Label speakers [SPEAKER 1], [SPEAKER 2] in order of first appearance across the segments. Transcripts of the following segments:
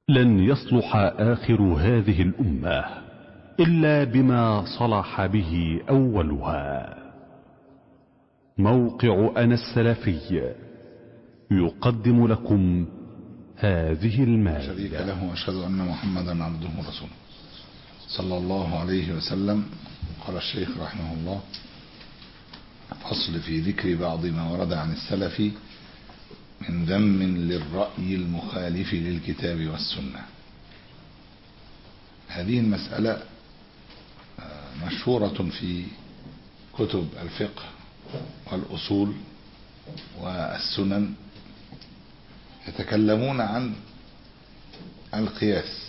[SPEAKER 1] لن يصلح آخر هذه الأمة إلا بما صلح به أولها موقع أنا السلفي يقدم لكم هذه
[SPEAKER 2] شريك
[SPEAKER 1] المادة
[SPEAKER 2] له وأشهد أن محمدا عبده ورسوله صلى الله عليه وسلم قال الشيخ رحمه الله فصل في ذكر بعض ما ورد عن السلف من ذم للرأي المخالف للكتاب والسنة هذه المسألة آه، مشهورة في كتب الفقه والأصول والسنن يتكلمون عن القياس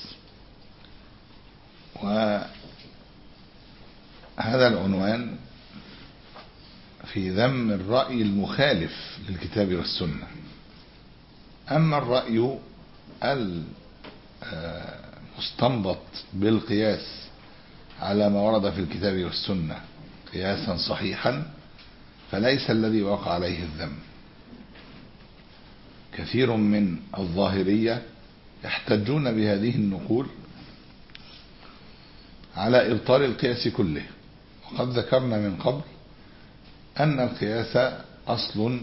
[SPEAKER 2] وهذا العنوان في ذم الرأي المخالف للكتاب والسنة أما الرأي المستنبط بالقياس على ما ورد في الكتاب والسنة قياسا صحيحا فليس الذي وقع عليه الذم كثير من الظاهرية يحتجون بهذه النقول على إبطال القياس كله وقد ذكرنا من قبل أن القياس أصل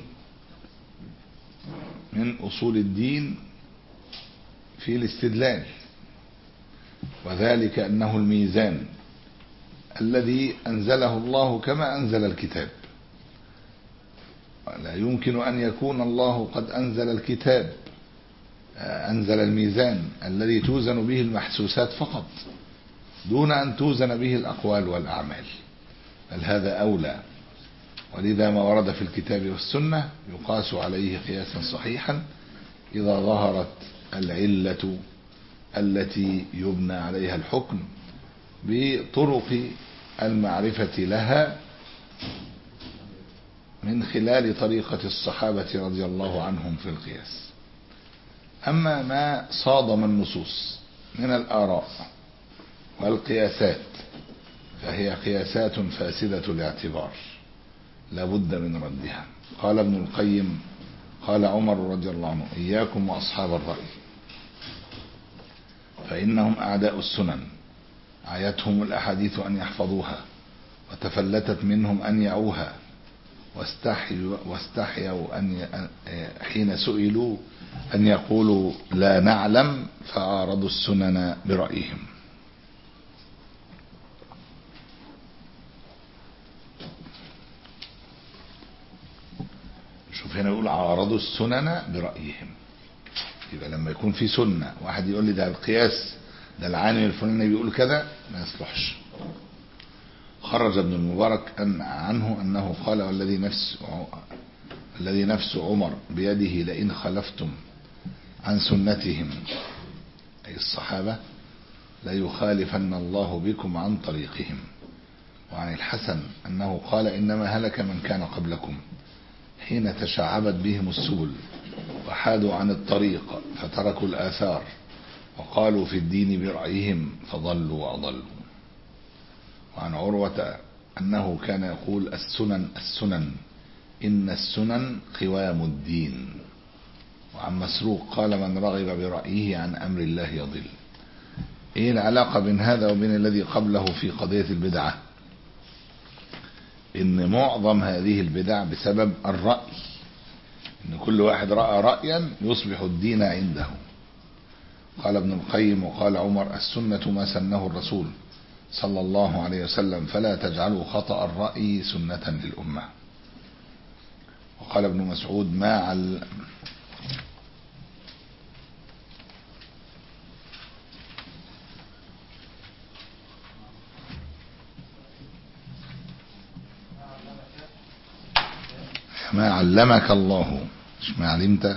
[SPEAKER 2] من أصول الدين في الاستدلال وذلك أنه الميزان الذي أنزله الله كما أنزل الكتاب لا يمكن أن يكون الله قد أنزل الكتاب أنزل الميزان الذي توزن به المحسوسات فقط دون أن توزن به الأقوال والأعمال بل هذا أولى ولذا ما ورد في الكتاب والسنة يقاس عليه قياسا صحيحا إذا ظهرت العلة التي يبنى عليها الحكم بطرق المعرفة لها من خلال طريقة الصحابة رضي الله عنهم في القياس أما ما صادم النصوص من الآراء والقياسات فهي قياسات فاسدة الاعتبار لا بد من ردها قال ابن القيم قال عمر رضي الله عنه إياكم وأصحاب الرأي فإنهم أعداء السنن عيتهم الأحاديث أن يحفظوها وتفلتت منهم أن يعوها واستحيوا, واستحيوا أن حين سئلوا أن يقولوا لا نعلم فعارضوا السنن برأيهم شوف هنا يقول عارضوا السنن برأيهم يبقى لما يكون في سنة واحد يقول لي ده القياس ده العالم الفلاني بيقول كذا ما يصلحش خرج ابن المبارك أن عنه أنه قال والذي نفس الذي نفس عمر بيده لئن خلفتم عن سنتهم أي الصحابة ليخالفن الله بكم عن طريقهم وعن الحسن أنه قال إنما هلك من كان قبلكم حين تشعبت بهم السبل وحادوا عن الطريق فتركوا الآثار وقالوا في الدين برأيهم فضلوا وأضلوا وعن عروة أنه كان يقول السنن السنن إن السنن قوام الدين وعن مسروق قال من رغب برأيه عن أمر الله يضل إيه العلاقة بين هذا وبين الذي قبله في قضية البدعة إن معظم هذه البدع بسبب الرأي إن كل واحد رأى رأيا يصبح الدين عنده قال ابن القيم وقال عمر السنة ما سنه الرسول صلى الله عليه وسلم فلا تجعلوا خطأ الرأي سنة للأمة وقال ابن مسعود ما عل ما علمك الله مش ما علمت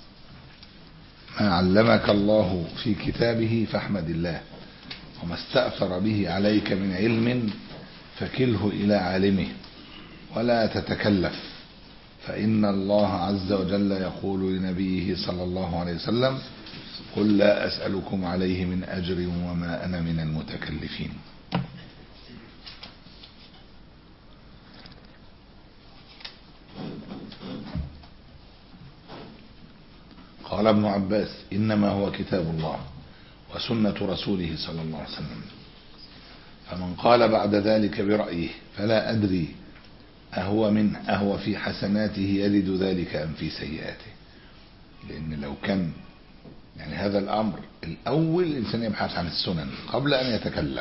[SPEAKER 2] ما علمك الله في كتابه فاحمد الله وما استأثر به عليك من علم فكله إلى عالمه ولا تتكلف فإن الله عز وجل يقول لنبيه صلى الله عليه وسلم قل لا أسألكم عليه من أجر وما أنا من المتكلفين قال ابن عباس إنما هو كتاب الله وسنة رسوله صلى الله عليه وسلم فمن قال بعد ذلك برأيه فلا أدري أهو من أهو في حسناته يجد ذلك أم في سيئاته لأن لو كان يعني هذا الأمر الأول الإنسان يبحث عن السنن قبل أن يتكلم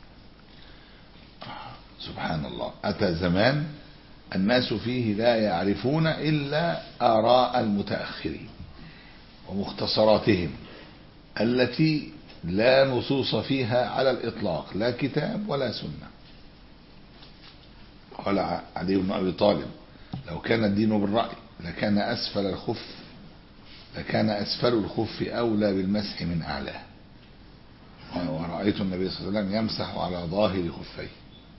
[SPEAKER 2] سبحان الله أتى زمان الناس فيه لا يعرفون إلا آراء المتأخرين ومختصراتهم التي لا نصوص فيها على الإطلاق لا كتاب ولا سنة قال علي بن أبي طالب لو كان الدين بالرأي لكان أسفل الخف لكان أسفل الخف أولى بالمسح من أعلاه ورأيت النبي صلى الله عليه وسلم يمسح على ظاهر خفيه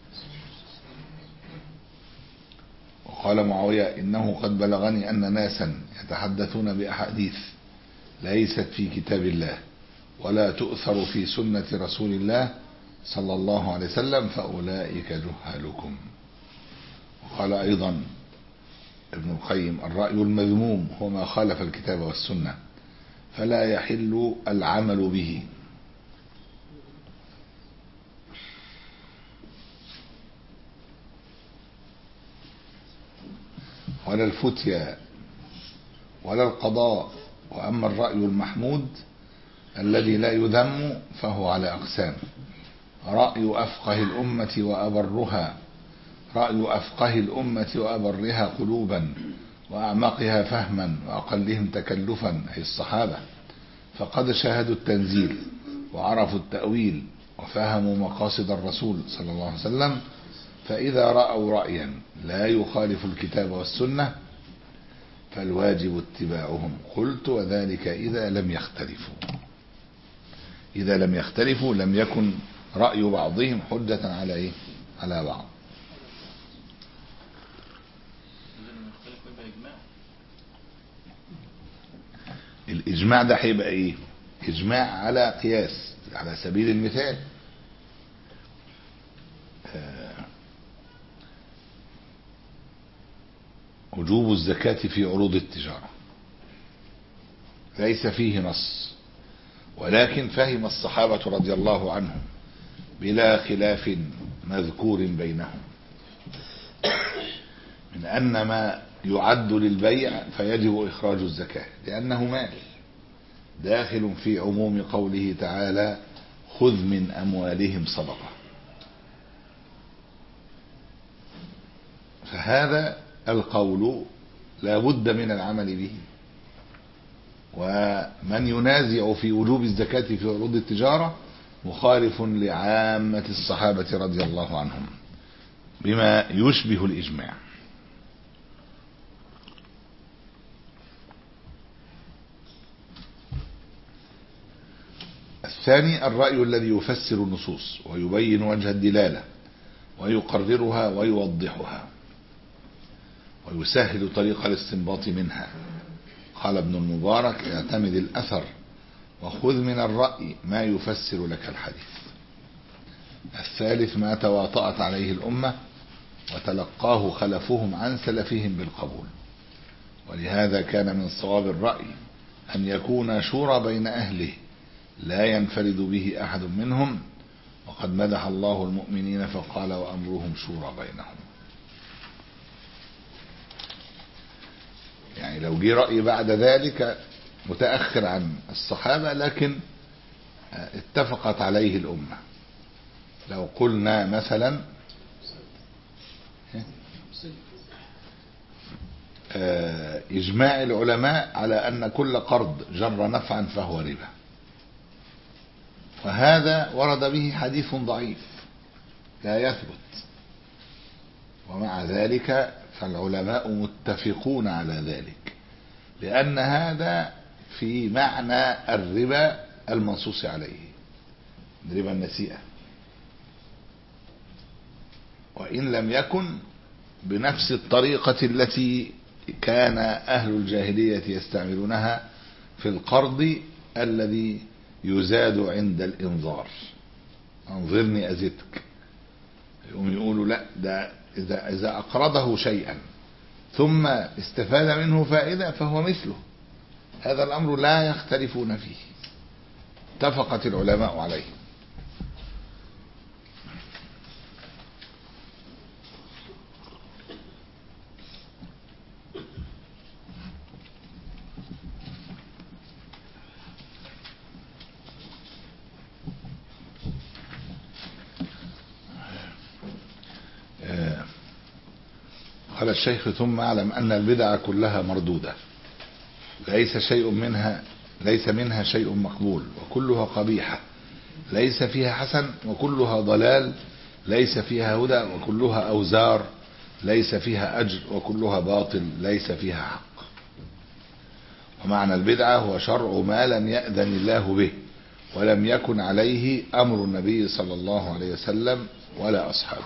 [SPEAKER 2] وقال معاوية إنه قد بلغني أن ناسا يتحدثون بأحاديث ليست في كتاب الله ولا تؤثر في سنة رسول الله صلى الله عليه وسلم فأولئك جهالكم وقال أيضا ابن القيم الرأي المذموم هو ما خالف الكتاب والسنة فلا يحل العمل به ولا الفتيا ولا القضاء وأما الرأي المحمود الذي لا يذم فهو على أقسام رأي أفقه الأمة وأبرها رأي أفقه الأمة وأبرها قلوبا وأعمقها فهما وأقلهم تكلفا أي الصحابة فقد شاهدوا التنزيل وعرفوا التأويل وفهموا مقاصد الرسول صلى الله عليه وسلم فإذا رأوا رأيا لا يخالف الكتاب والسنة فالواجب اتباعهم قلت وذلك إذا لم يختلفوا إذا لم يختلفوا لم يكن رأي بعضهم حجة على إيه؟ على بعض الإجماع ده هيبقى إيه؟ إجماع على قياس على سبيل المثال وجوب الزكاة في عروض التجارة ليس فيه نص ولكن فهم الصحابة رضي الله عنهم بلا خلاف مذكور بينهم من أن ما يعد للبيع فيجب إخراج الزكاة لأنه مال داخل في عموم قوله تعالى خذ من أموالهم صدقة فهذا القول لا بد من العمل به ومن ينازع في وجوب الزكاة في عروض التجارة مخالف لعامة الصحابة رضي الله عنهم بما يشبه الإجماع الثاني الرأي الذي يفسر النصوص ويبين وجه الدلالة ويقررها ويوضحها ويسهل طريق الاستنباط منها قال ابن المبارك اعتمد الأثر وخذ من الرأي ما يفسر لك الحديث الثالث ما تواطأت عليه الأمة وتلقاه خلفهم عن سلفهم بالقبول ولهذا كان من صواب الرأي أن يكون شورى بين أهله لا ينفرد به أحد منهم وقد مدح الله المؤمنين فقال وأمرهم شورى بينهم يعني لو جه رأي بعد ذلك متأخر عن الصحابة لكن اتفقت عليه الأمة لو قلنا مثلا إجماع العلماء على أن كل قرض جر نفعا فهو ربا وهذا ورد به حديث ضعيف لا يثبت ومع ذلك فالعلماء متفقون على ذلك لأن هذا في معنى الربا المنصوص عليه ربا النسيئة وإن لم يكن بنفس الطريقة التي كان أهل الجاهلية يستعملونها في القرض الذي يزاد عند الإنظار أنظرني أزدك يقوم يقولوا لا ده إذا, إذا أقرضه شيئا ثم استفاد منه فائدة فهو مثله هذا الأمر لا يختلفون فيه اتفقت العلماء عليه آه، قال الشيخ ثم اعلم ان البدع كلها مردوده ليس شيء منها ليس منها شيء مقبول وكلها قبيحه ليس فيها حسن وكلها ضلال ليس فيها هدى وكلها اوزار ليس فيها اجر وكلها باطل ليس فيها حق ومعنى البدعه هو شرع ما لم ياذن الله به ولم يكن عليه امر النبي صلى الله عليه وسلم ولا اصحابه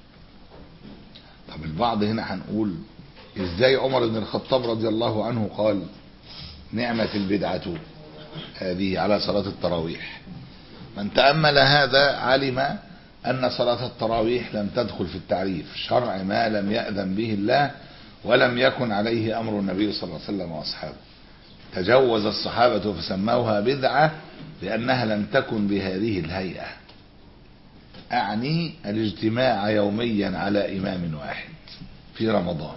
[SPEAKER 2] طب البعض هنا هنقول ازاي عمر بن الخطاب رضي الله عنه قال نعمة البدعة هذه على صلاة التراويح من تأمل هذا علم أن صلاة التراويح لم تدخل في التعريف شرع ما لم يأذن به الله ولم يكن عليه أمر النبي صلى الله عليه وسلم وأصحابه تجوز الصحابة فسموها بدعة لأنها لم تكن بهذه الهيئة أعني الاجتماع يوميا على إمام واحد في رمضان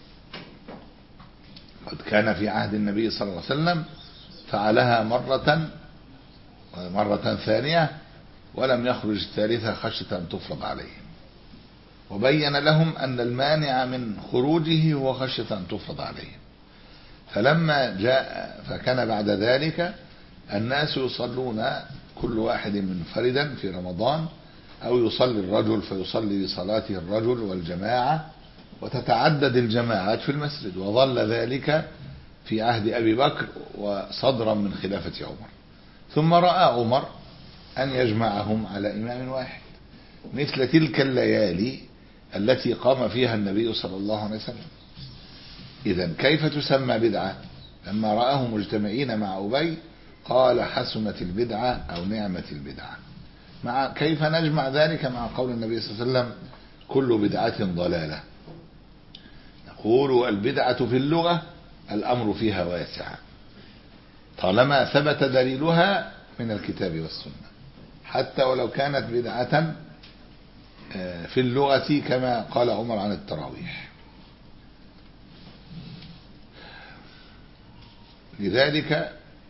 [SPEAKER 2] قد كان في عهد النبي صلى الله عليه وسلم فعلها مرة ومرة ثانية ولم يخرج الثالثة خشية أن تفرض عليهم وبين لهم أن المانع من خروجه هو خشية أن تفرض عليهم فلما جاء فكان بعد ذلك الناس يصلون كل واحد منفردا في رمضان أو يصلي الرجل فيصلي بصلاته الرجل والجماعة وتتعدد الجماعات في المسجد وظل ذلك في عهد أبي بكر وصدرا من خلافة عمر ثم رأى عمر أن يجمعهم على إمام واحد مثل تلك الليالي التي قام فيها النبي صلى الله عليه وسلم إذا كيف تسمى بدعة لما رآهم مجتمعين مع أبي قال حسنت البدعة أو نعمة البدعة مع كيف نجمع ذلك مع قول النبي صلى الله عليه وسلم كل بدعة ضلالة نقول البدعة في اللغة الأمر فيها واسع طالما ثبت دليلها من الكتاب والسنة حتى ولو كانت بدعة في اللغة كما قال عمر عن التراويح لذلك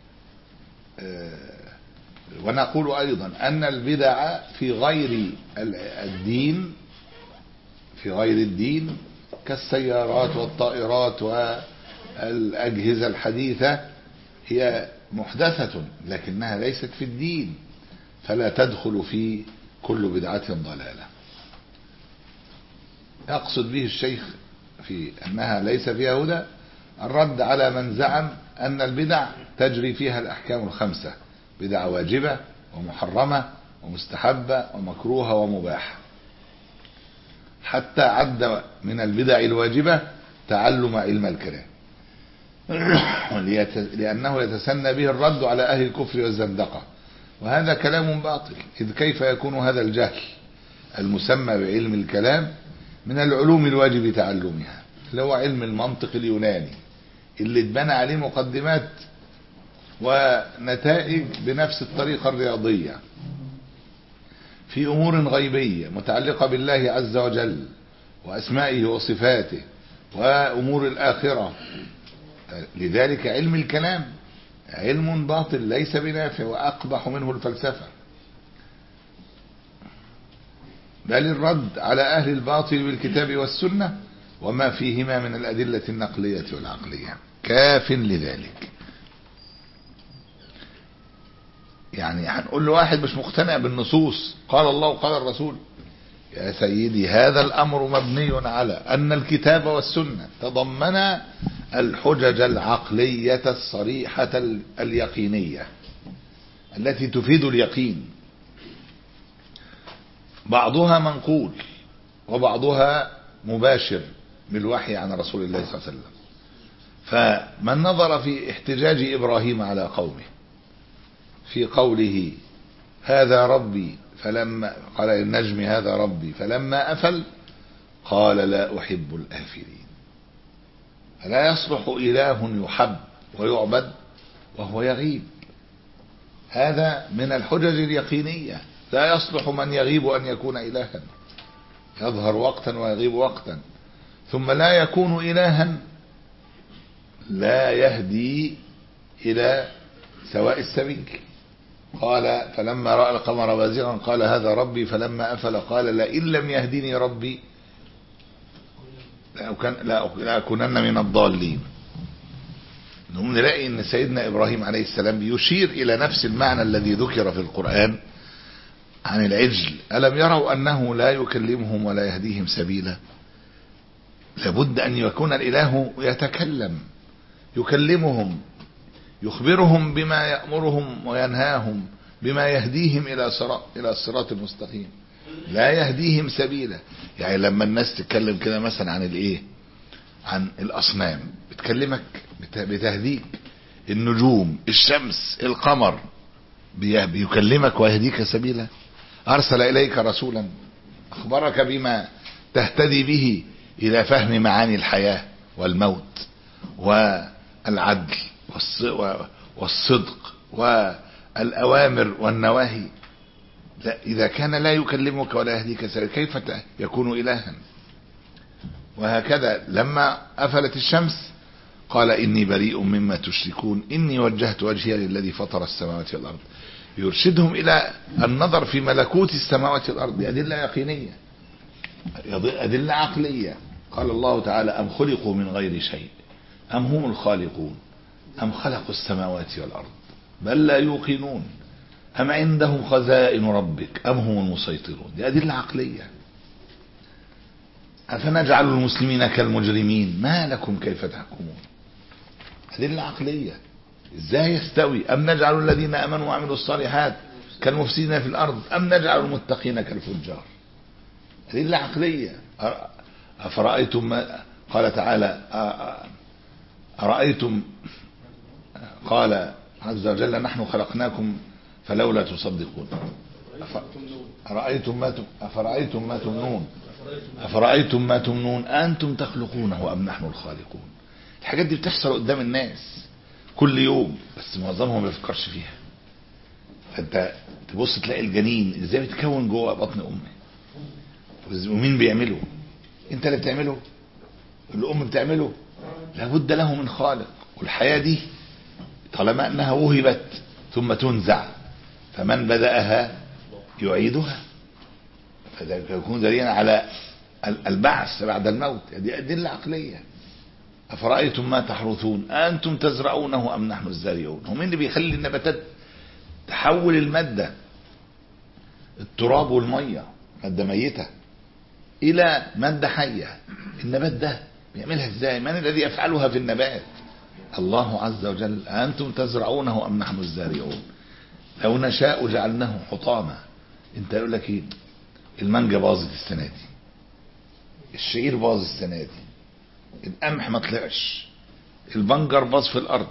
[SPEAKER 2] ونقول أيضا أن البدع في غير الدين في غير الدين كالسيارات والطائرات والأجهزة الحديثة هي محدثة لكنها ليست في الدين فلا تدخل في كل بدعة ضلالة يقصد به الشيخ في أنها ليس فيها هدى الرد على من زعم أن البدع تجري فيها الأحكام الخمسة بدعة واجبة ومحرمة ومستحبة ومكروهة ومباحة حتى عد من البدع الواجبة تعلم علم الكلام لأنه يتسنى به الرد على أهل الكفر والزندقة وهذا كلام باطل إذ كيف يكون هذا الجهل المسمى بعلم الكلام من العلوم الواجب تعلمها اللي هو علم المنطق اليوناني اللي اتبنى عليه مقدمات ونتائج بنفس الطريقة الرياضية في أمور غيبية متعلقة بالله عز وجل وأسمائه وصفاته وأمور الآخرة لذلك علم الكلام علم باطل ليس بنافع وأقبح منه الفلسفة بل الرد على أهل الباطل بالكتاب والسنة وما فيهما من الأدلة النقلية والعقلية كاف لذلك يعني هنقول له واحد مش مقتنع بالنصوص قال الله وقال الرسول يا سيدي هذا الأمر مبني على أن الكتاب والسنة تضمن الحجج العقلية الصريحة اليقينية التي تفيد اليقين بعضها منقول وبعضها مباشر بالوحي عن رسول الله صلى الله عليه وسلم فمن نظر في احتجاج إبراهيم على قومه في قوله هذا ربي فلما قال النجم هذا ربي فلما أفل قال لا أحب الآفلين لا يصلح إله يحب ويعبد وهو يغيب هذا من الحجج اليقينية لا يصلح من يغيب أن يكون إلها يظهر وقتا ويغيب وقتا ثم لا يكون إلها لا يهدي إلى سواء السبيل قال فلما رأى القمر بازغا قال هذا ربي فلما أفل قال لئن لم يهدني ربي لأكونن من الضالين نقوم نلاقي ان سيدنا ابراهيم عليه السلام يشير الى نفس المعنى الذي ذكر في القرآن عن العجل ألم يروا أنه لا يكلمهم ولا يهديهم سبيلا لابد أن يكون الإله يتكلم يكلمهم يخبرهم بما يأمرهم وينهاهم بما يهديهم إلى صراط إلى الصراط المستقيم لا يهديهم سبيلا يعني لما الناس تتكلم كده مثلا عن الايه عن الاصنام بتكلمك بتهديك النجوم الشمس القمر بيكلمك ويهديك سبيلا ارسل اليك رسولا اخبرك بما تهتدي به الى فهم معاني الحياة والموت والعدل والصدق والاوامر والنواهي لا إذا كان لا يكلمك ولا يهديك سبيلا كيف يكون إلها وهكذا لما أفلت الشمس قال إني بريء مما تشركون إني وجهت وجهي للذي فطر السماوات والأرض يرشدهم إلى النظر في ملكوت السماوات والأرض بأدلة يقينية أدلة عقلية قال الله تعالى أم خلقوا من غير شيء أم هم الخالقون أم خلقوا السماوات والأرض بل لا يوقنون أم عندهم خزائن ربك أم هم المسيطرون دي أدلة عقلية أفنجعل المسلمين كالمجرمين ما لكم كيف تحكمون أدلة عقلية إزاي يستوي أم نجعل الذين أمنوا وعملوا الصالحات كالمفسدين في الأرض أم نجعل المتقين كالفجار أدلة عقلية أفرأيتم ما قال تعالى أرأيتم قال عز وجل نحن خلقناكم فلولا تصدقون أرأيتم ما أفرأيتم ما تمنون أفرأيتم ما تمنون أنتم تخلقونه أم نحن الخالقون الحاجات دي بتحصل قدام الناس كل يوم بس معظمهم ما بيفكرش فيها فانت تبص تلاقي الجنين ازاي بيتكون جوه بطن امه ومين بيعمله انت اللي بتعمله الام بتعمله لابد له من خالق والحياه دي طالما انها وهبت ثم تنزع فمن بدأها يعيدها فده يكون دليلا على البعث بعد الموت دي أدلة عقلية أفرأيتم ما تحرثون أنتم تزرعونه أم نحن الزارعون هم اللي بيخلي النباتات تحول المادة التراب والمية مادة ميتة إلى مادة حية النبات ده بيعملها ازاي من الذي يفعلها في النبات الله عز وجل أنتم تزرعونه أم نحن الزارعون لو نشاء جعلناه حطاما انت يقول لك ايه المانجا باظت السنه دي الشعير باظ السنه دي القمح ما طلعش البنجر باظ في الارض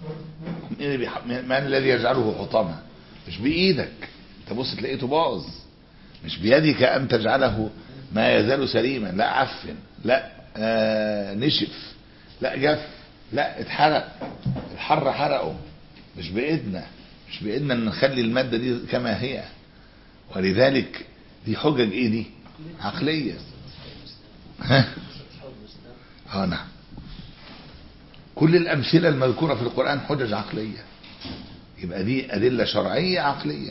[SPEAKER 2] من الذي يجعله حطاما مش بايدك تبص تلاقيته باظ مش بيدك ان تجعله ما يزال سليما لا عفن لا آه نشف لا جف لا اتحرق الحر حرقه مش بايدنا مش بايدنا ان نخلي الماده دي كما هي ولذلك دي حجج ايه دي عقليه ها اه نعم كل الامثله المذكوره في القران حجج عقليه يبقى دي ادله شرعيه عقليه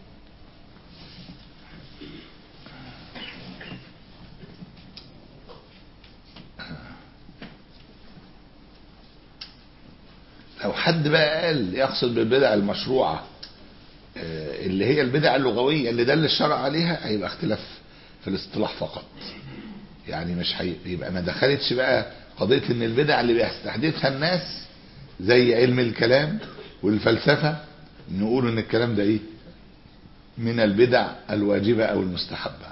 [SPEAKER 2] لو حد بقى قال يقصد بالبدع المشروعة اللي هي البدع اللغوية اللي دل الشرع عليها هيبقى اختلاف في الاصطلاح فقط يعني مش هيبقى ما دخلتش بقى قضية ان البدع اللي بيستحدثها الناس زي علم الكلام والفلسفة نقول ان الكلام ده ايه من البدع الواجبة او المستحبة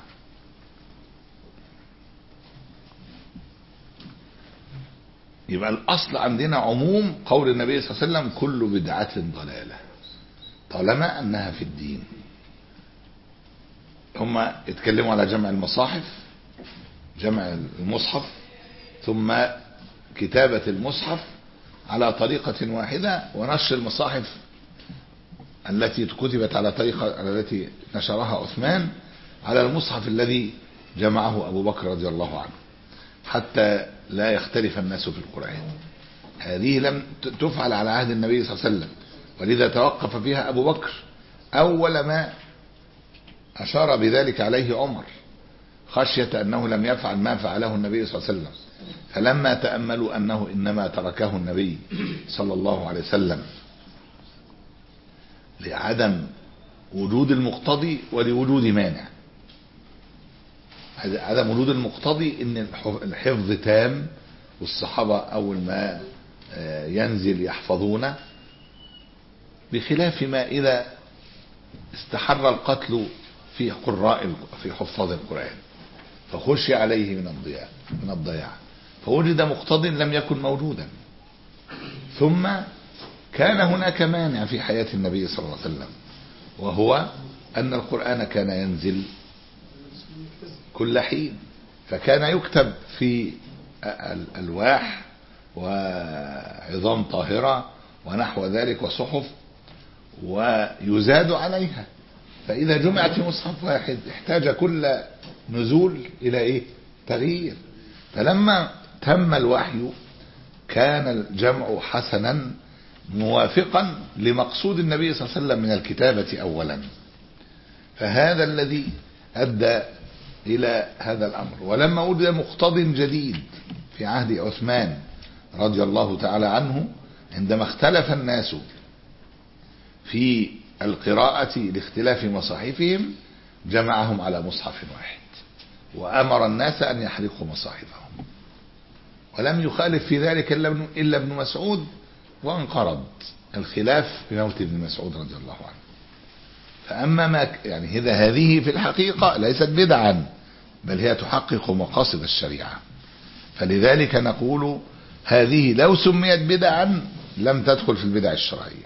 [SPEAKER 2] يبقى الاصل عندنا عموم قول النبي صلى الله عليه وسلم كل بدعة ضلالة طالما انها في الدين هم اتكلموا على جمع المصاحف جمع المصحف ثم كتابة المصحف على طريقة واحدة ونشر المصاحف التي كتبت على طريقة التي نشرها عثمان على المصحف الذي جمعه أبو بكر رضي الله عنه حتى لا يختلف الناس في القرآن هذه لم تفعل على عهد النبي صلى الله عليه وسلم ولذا توقف فيها أبو بكر أول ما أشار بذلك عليه عمر خشية أنه لم يفعل ما فعله النبي صلى الله عليه وسلم فلما تأملوا أنه إنما تركه النبي صلى الله عليه وسلم لعدم وجود المقتضي ولوجود مانع عدم وجود المقتضي ان الحفظ تام والصحابة اول ما ينزل يحفظونه بخلاف ما اذا استحر القتل في قراء في حفاظ القرآن فخشي عليه من الضياع من الضياع فوجد مقتض لم يكن موجودا ثم كان هناك مانع في حياة النبي صلى الله عليه وسلم وهو أن القرآن كان ينزل كل حين فكان يكتب في الألواح وعظام طاهرة ونحو ذلك وصحف ويزاد عليها فإذا جمعت في مصحف واحد احتاج كل نزول إلى إيه تغيير فلما تم الوحي كان الجمع حسنا موافقا لمقصود النبي صلى الله عليه وسلم من الكتابة أولا فهذا الذي أدى إلى هذا الأمر ولما وجد مقتض جديد في عهد عثمان رضي الله تعالى عنه عندما اختلف الناس في القراءة لاختلاف مصاحفهم جمعهم على مصحف واحد وأمر الناس أن يحرقوا مصاحفهم ولم يخالف في ذلك إلا ابن مسعود وانقرض الخلاف بموت ابن مسعود رضي الله عنه فأما ما يعني إذا هذه في الحقيقة ليست بدعا بل هي تحقق مقاصد الشريعة فلذلك نقول هذه لو سميت بدعا لم تدخل في البدع الشرعية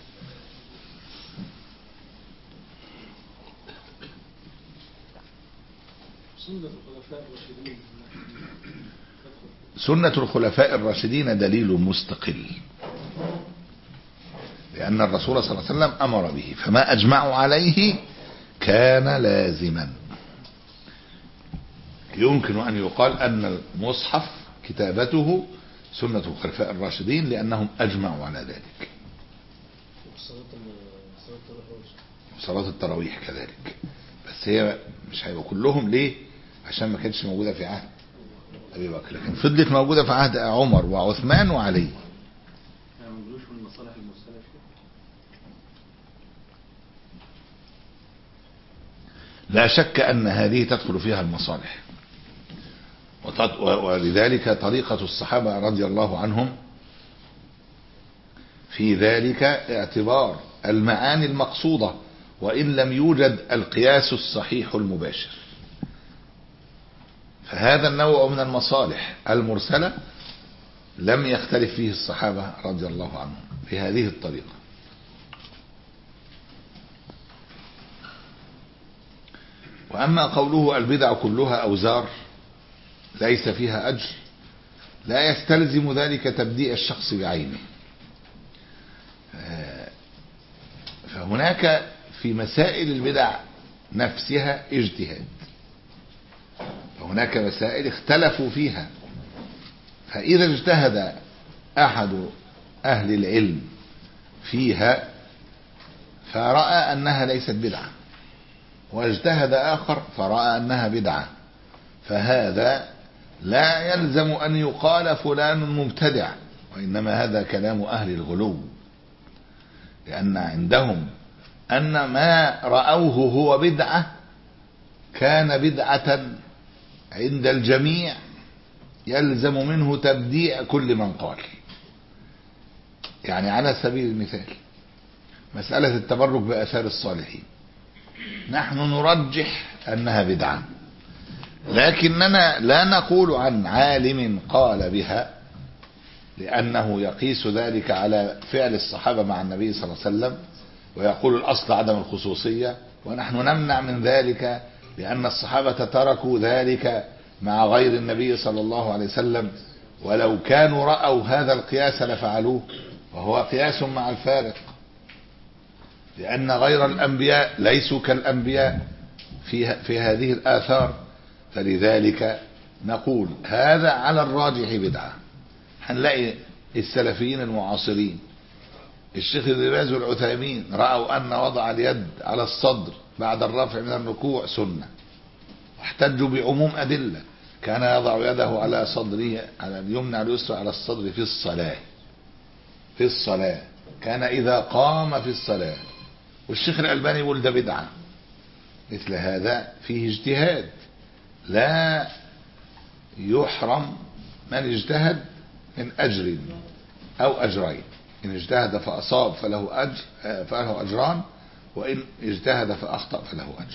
[SPEAKER 2] سنة الخلفاء الراشدين دليل مستقل لأن الرسول صلى الله عليه وسلم أمر به فما أجمعوا عليه كان لازما يمكن أن يقال أن المصحف كتابته سنة الخلفاء الراشدين لأنهم أجمعوا على ذلك صلاة التراويح كذلك بس هي مش هيبقى كلهم ليه عشان ما كانتش موجودة في عهد أبي بكر لكن فضلت موجودة في عهد عمر وعثمان وعلي لا شك أن هذه تدخل فيها المصالح ولذلك طريقة الصحابة رضي الله عنهم في ذلك اعتبار المعاني المقصودة وإن لم يوجد القياس الصحيح المباشر فهذا النوع من المصالح المرسلة لم يختلف فيه الصحابة رضي الله عنهم في هذه الطريقة وأما قوله البدع كلها أوزار ليس فيها أجر لا يستلزم ذلك تبديع الشخص بعينه فهناك في مسائل البدع نفسها اجتهاد فهناك مسائل اختلفوا فيها فإذا اجتهد أحد أهل العلم فيها فرأى أنها ليست بدعة واجتهد آخر فرأى أنها بدعة فهذا لا يلزم أن يقال فلان مبتدع وإنما هذا كلام أهل الغلو لأن عندهم أن ما رأوه هو بدعة كان بدعة عند الجميع يلزم منه تبديع كل من قال يعني على سبيل المثال مسألة التبرك بآثار الصالحين نحن نرجح أنها بدعة لكننا لا نقول عن عالم قال بها لأنه يقيس ذلك على فعل الصحابة مع النبي صلى الله عليه وسلم ويقول الأصل عدم الخصوصية ونحن نمنع من ذلك لأن الصحابة تركوا ذلك مع غير النبي صلى الله عليه وسلم ولو كانوا رأوا هذا القياس لفعلوه وهو قياس مع الفارق لأن غير الأنبياء ليسوا كالأنبياء في, في هذه الآثار فلذلك نقول هذا على الراجح بدعة هنلاقي السلفيين المعاصرين الشيخ ابن باز والعثيمين رأوا أن وضع اليد على الصدر بعد الرفع من الركوع سنة واحتجوا بعموم أدلة كان يضع يده على صدره على اليمنى على اليسرى على الصدر في الصلاة في الصلاة كان إذا قام في الصلاة والشيخ الألباني يقول ده بدعة مثل هذا فيه اجتهاد لا يحرم من اجتهد من أجر أو أجرين إن اجتهد فأصاب فله أجر فله أجران وإن اجتهد فأخطأ فله أجر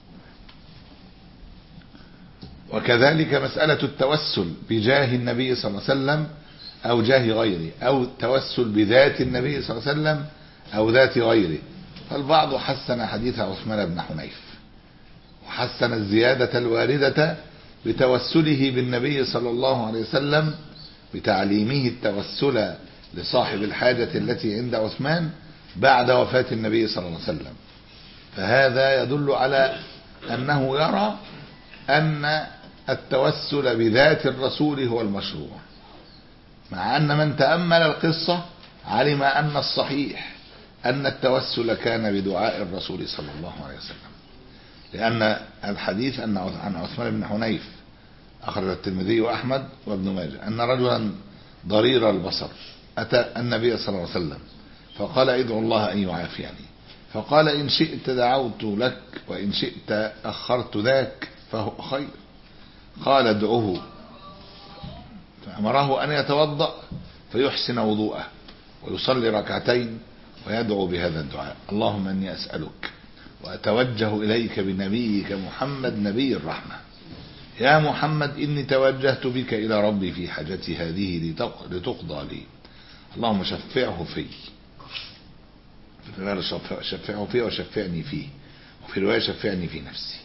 [SPEAKER 2] وكذلك مسألة التوسل بجاه النبي صلى الله عليه وسلم أو جاه غيره أو التوسل بذات النبي صلى الله عليه وسلم أو ذات غيره فالبعض حسن حديث عثمان بن حنيف وحسن الزيادة الواردة بتوسله بالنبي صلى الله عليه وسلم بتعليمه التوسل لصاحب الحاجة التي عند عثمان بعد وفاة النبي صلى الله عليه وسلم فهذا يدل على أنه يرى أن التوسل بذات الرسول هو المشروع مع أن من تأمل القصة علم أن الصحيح أن التوسل كان بدعاء الرسول صلى الله عليه وسلم لأن الحديث أن عن عثمان بن حنيف أخرج الترمذي وأحمد وابن ماجه أن رجلا ضرير البصر أتى النبي صلى الله عليه وسلم فقال ادعو الله أن يعافيني فقال إن شئت دعوت لك وإن شئت أخرت ذاك فهو خير قال ادعوه فأمره أن يتوضأ فيحسن وضوءه ويصلي ركعتين ويدعو بهذا الدعاء اللهم أني أسألك وأتوجه إليك بنبيك محمد نبي الرحمة يا محمد إني توجهت بك إلى ربي في حاجتي هذه لتقضى لي اللهم شفعه في في رواية شفعه فيه وشفعني فيه وفي رواية شفعني في نفسي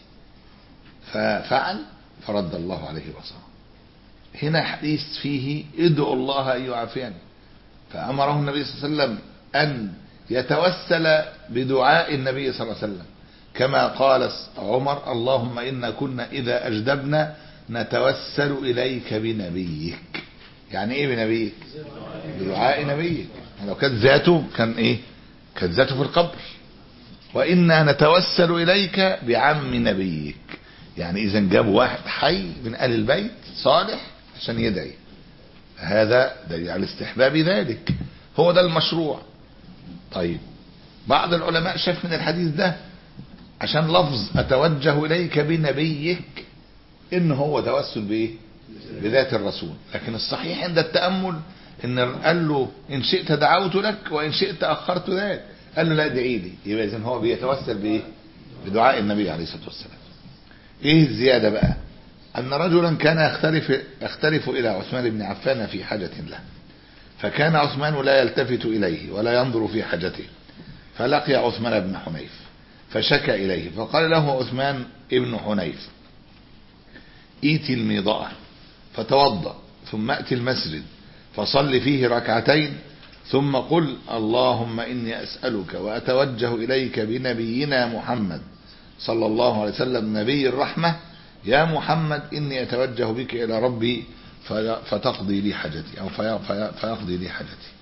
[SPEAKER 2] ففعل فرد الله عليه بصره هنا حديث فيه ادعو الله أن يعافيني فأمره النبي صلى الله عليه وسلم أن يتوسل بدعاء النبي صلى الله عليه وسلم كما قال عمر اللهم إنا كنا إذا أجدبنا نتوسل إليك بنبيك يعني إيه بنبيك بدعاء نبيك لو كانت ذاته كان إيه كانت ذاته في القبر وإنا نتوسل إليك بعم نبيك يعني إذا جابوا واحد حي من آل البيت صالح عشان يدعي هذا دليل على استحباب ذلك هو ده المشروع طيب بعض العلماء شاف من الحديث ده عشان لفظ اتوجه اليك بنبيك ان هو توسل بايه بذات الرسول لكن الصحيح عند التامل ان قال له ان شئت دعوت لك وان شئت اخرت ذاك قال له لا ادعي لي يبقى اذا هو بيتوسل بايه بدعاء النبي عليه الصلاه والسلام ايه الزياده بقى ان رجلا كان يختلف يختلف الى عثمان بن عفان في حاجه له فكان عثمان لا يلتفت اليه ولا ينظر في حاجته فلقي عثمان بن حنيف فشكى إليه فقال له عثمان ابن حنيف ايتي الميضاء فتوضأ ثم أتي المسجد فصل فيه ركعتين ثم قل اللهم إني أسألك وأتوجه إليك بنبينا محمد صلى الله عليه وسلم نبي الرحمة يا محمد إني أتوجه بك إلى ربي فتقضي لي حاجتي أو فيقضي لي حاجتي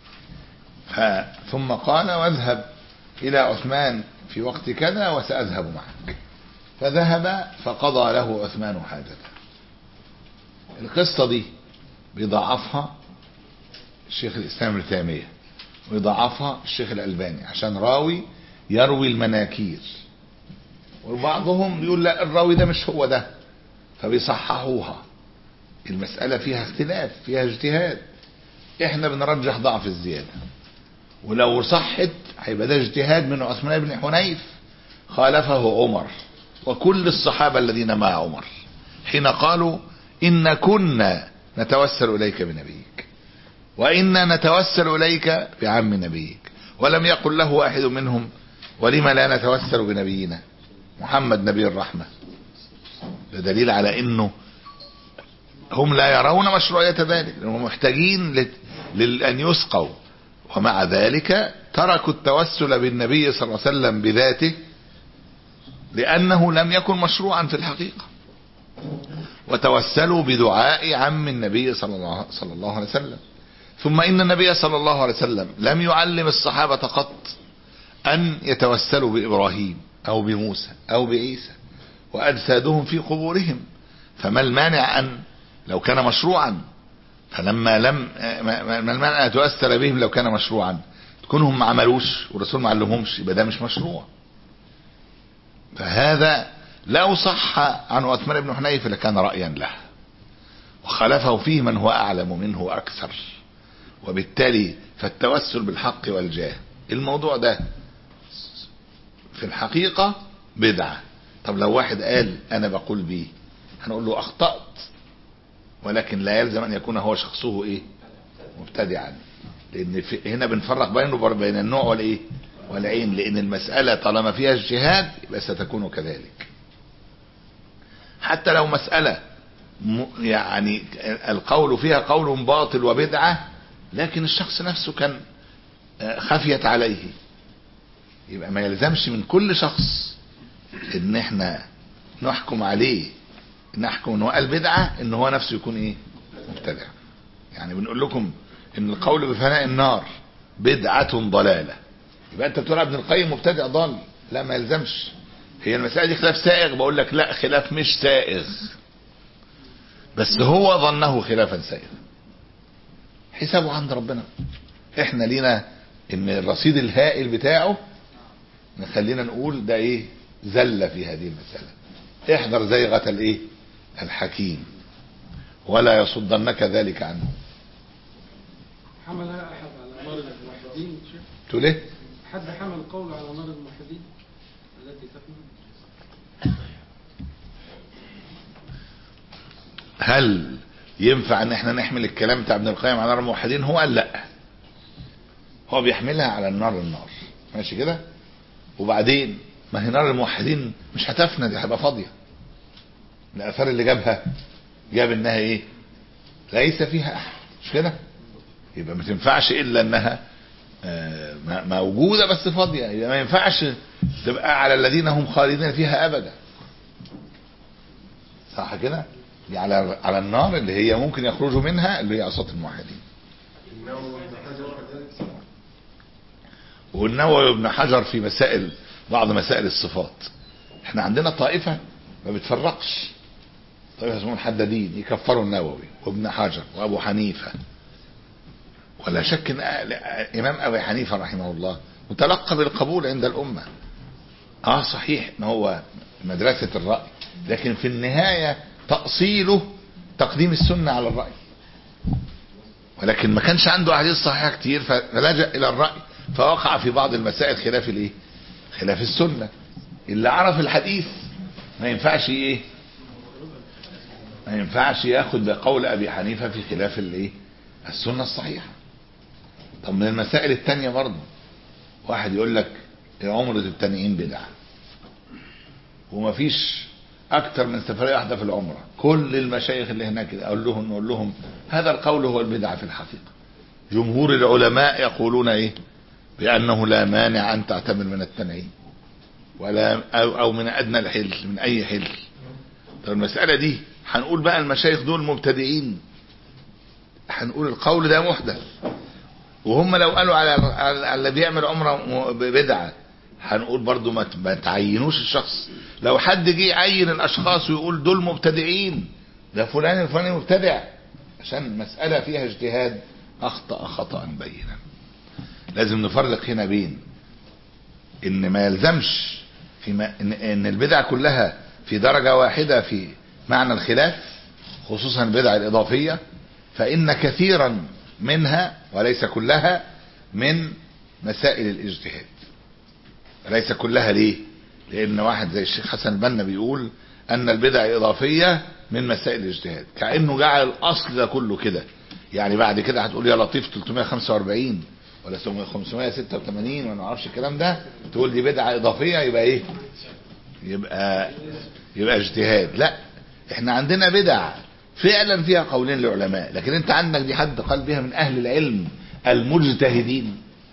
[SPEAKER 2] ثم قال واذهب إلى عثمان في وقت كذا وسأذهب معك فذهب فقضى له عثمان حاجته القصة دي بيضعفها الشيخ الإسلام ابن تيمية ويضعفها الشيخ الألباني عشان راوي يروي المناكير وبعضهم بيقول لا الراوي ده مش هو ده فبيصححوها المسألة فيها اختلاف فيها اجتهاد احنا بنرجح ضعف الزيادة ولو صحت هيبقى ده اجتهاد من عثمان بن حنيف خالفه عمر وكل الصحابة الذين مع عمر حين قالوا إن كنا نتوسل إليك بنبيك وإنا نتوسل إليك بعم نبيك ولم يقل له واحد منهم ولم لا نتوسل بنبينا محمد نبي الرحمة ده دليل على انه هم لا يرون مشروعية ذلك هم محتاجين لأن يسقوا ومع ذلك تركوا التوسل بالنبي صلى الله عليه وسلم بذاته لأنه لم يكن مشروعا في الحقيقة وتوسلوا بدعاء عم النبي صلى الله, صلى الله عليه وسلم ثم إن النبي صلى الله عليه وسلم لم يعلم الصحابة قط أن يتوسلوا بإبراهيم أو بموسى أو بعيسى وأجسادهم في قبورهم فما المانع أن لو كان مشروعا فلما لم ما المانع أن يتوسل بهم لو كان مشروعا تكونهم ما عملوش والرسول ما علمهمش يبقى ده مش مشروع فهذا لو صح عن عثمان بن حنيف لكان رأيا له وخالفه فيه من هو أعلم منه وأكثر وبالتالي فالتوسل بالحق والجاه الموضوع ده في الحقيقة بدعة طب لو واحد قال أنا بقول بيه هنقول له أخطأت ولكن لا يلزم أن يكون هو شخصه إيه مبتدعا لأن في هنا بنفرق بينه بين النوع والإيه والعين لأن المسألة طالما فيها اجتهاد يبقى ستكون كذلك حتى لو مسألة يعني القول فيها قول باطل وبدعة لكن الشخص نفسه كان خفيت عليه يبقى ما يلزمش من كل شخص ان احنا نحكم عليه نحكم ان هو قال بدعة ان هو نفسه يكون ايه مبتدع يعني بنقول لكم ان القول بفناء النار بدعة ضلالة يبقى انت بتقول ابن القيم مبتدع ضال لا ما يلزمش هي المسألة دي خلاف سائغ بقول لك لا خلاف مش سائغ بس هو ظنه خلافا سائغا حسابه عند ربنا احنا لينا ان الرصيد الهائل بتاعه نخلينا نقول ده ايه زل في هذه المسألة احذر زيغة الايه الحكيم ولا يصدنك ذلك عنه
[SPEAKER 3] حملها احد على نار الموحدين شيخ
[SPEAKER 2] تقول ايه
[SPEAKER 3] حد حمل قول على نار الموحدين التي تفنى
[SPEAKER 2] هل ينفع ان احنا نحمل الكلام بتاع ابن القيم على نار الموحدين هو قال لا هو بيحملها على النار النار ماشي كده وبعدين ما هي نار الموحدين مش هتفنى دي هتبقى فاضيه الاثار اللي جابها جاب انها ايه ليس فيها احد مش كده يبقى ما تنفعش الا انها آه، م- موجوده بس فاضيه يبقى ما ينفعش تبقى على الذين هم خالدين فيها ابدا صح كده دي على على النار اللي هي ممكن يخرجوا منها اللي هي عصاة الموحدين والنووي وابن حجر في مسائل بعض مسائل الصفات احنا عندنا طائفة ما بتفرقش طائفة اسمهم الحدادين يكفروا النووي وابن حجر وابو حنيفة ولا شك ان أهل- امام ابي حنيفة رحمه الله متلقى بالقبول عند الامة اه صحيح ان هو مدرسة الرأي لكن في النهاية تأصيله تقديم السنة على الرأي ولكن ما كانش عنده احاديث صحيحة كتير فلجأ الى الرأي فوقع في بعض المسائل خلاف الايه خلاف السنة اللي عرف الحديث ما ينفعش ايه ما ينفعش ياخد بقول ابي حنيفة في خلاف الايه السنة الصحيحة طب من المسائل التانية برضه واحد يقول لك عمرة التانيين بدعة ومفيش اكتر من سفرية واحدة في العمرة كل المشايخ اللي هناك اقول لهم نقول لهم هذا القول هو البدعة في الحقيقة جمهور العلماء يقولون ايه بانه لا مانع ان تعتمر من التنعيم ولا او, أو من ادنى الحل من اي حل طب المسألة دي هنقول بقى المشايخ دول مبتدئين هنقول القول ده محدث وهم لو قالوا على على على اللي بيعمل عمره م- بدعه هنقول برضو ما ت- ما تعينوش الشخص لو حد جه يعين الاشخاص ويقول دول مبتدئين ده فلان الفلاني مبتدع عشان مسألة فيها اجتهاد اخطأ خطأ بينا لازم نفرق هنا بين ان ما يلزمش في ما ان, إن البدع كلها في درجة واحدة في معنى الخلاف خصوصا البدع الإضافية فإن كثيرا منها وليس كلها من مسائل الاجتهاد ليس كلها ليه لأن واحد زي الشيخ حسن البنا بيقول أن البدع الإضافية من مسائل الاجتهاد كأنه جعل الأصل ده كله كده يعني بعد كده هتقول يا لطيف 345 ولا 586 ولا ما اعرفش الكلام ده تقول دي بدعة إضافية يبقى إيه يبقى يبقى اجتهاد لا احنا عندنا بدع فعلا فيها قولين للعلماء لكن انت عندك دي حد قال بها من اهل العلم المجتهدين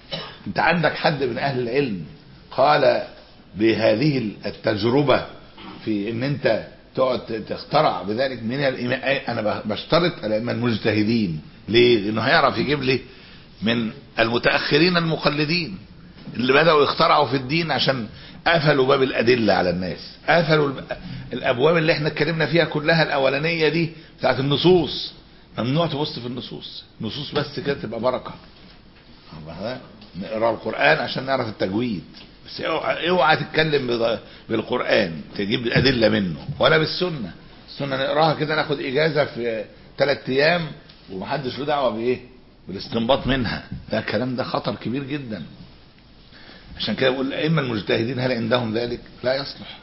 [SPEAKER 2] انت عندك حد من اهل العلم قال بهذه التجربة في ان انت تقعد تخترع بذلك من الإمام انا بشترط الائمه المجتهدين ليه؟ لانه هيعرف يجيب لي من المتاخرين المقلدين اللي بداوا يخترعوا في الدين عشان قفلوا باب الادله على الناس قفلوا الب- الابواب اللي احنا اتكلمنا فيها كلها الاولانيه دي بتاعت النصوص ممنوع تبص في النصوص نصوص بس كده تبقى بركه الله، نقرا القران عشان نعرف التجويد بس اوعى اوعى تتكلم بض- بالقران تجيب الادله منه ولا بالسنه السنه نقراها كده ناخد اجازه في ثلاث ايام ومحدش له دعوه بايه بالاستنباط منها ده الكلام ده خطر كبير جدا عشان كده بقول الائمه المجتهدين هل عندهم ذلك لا يصلح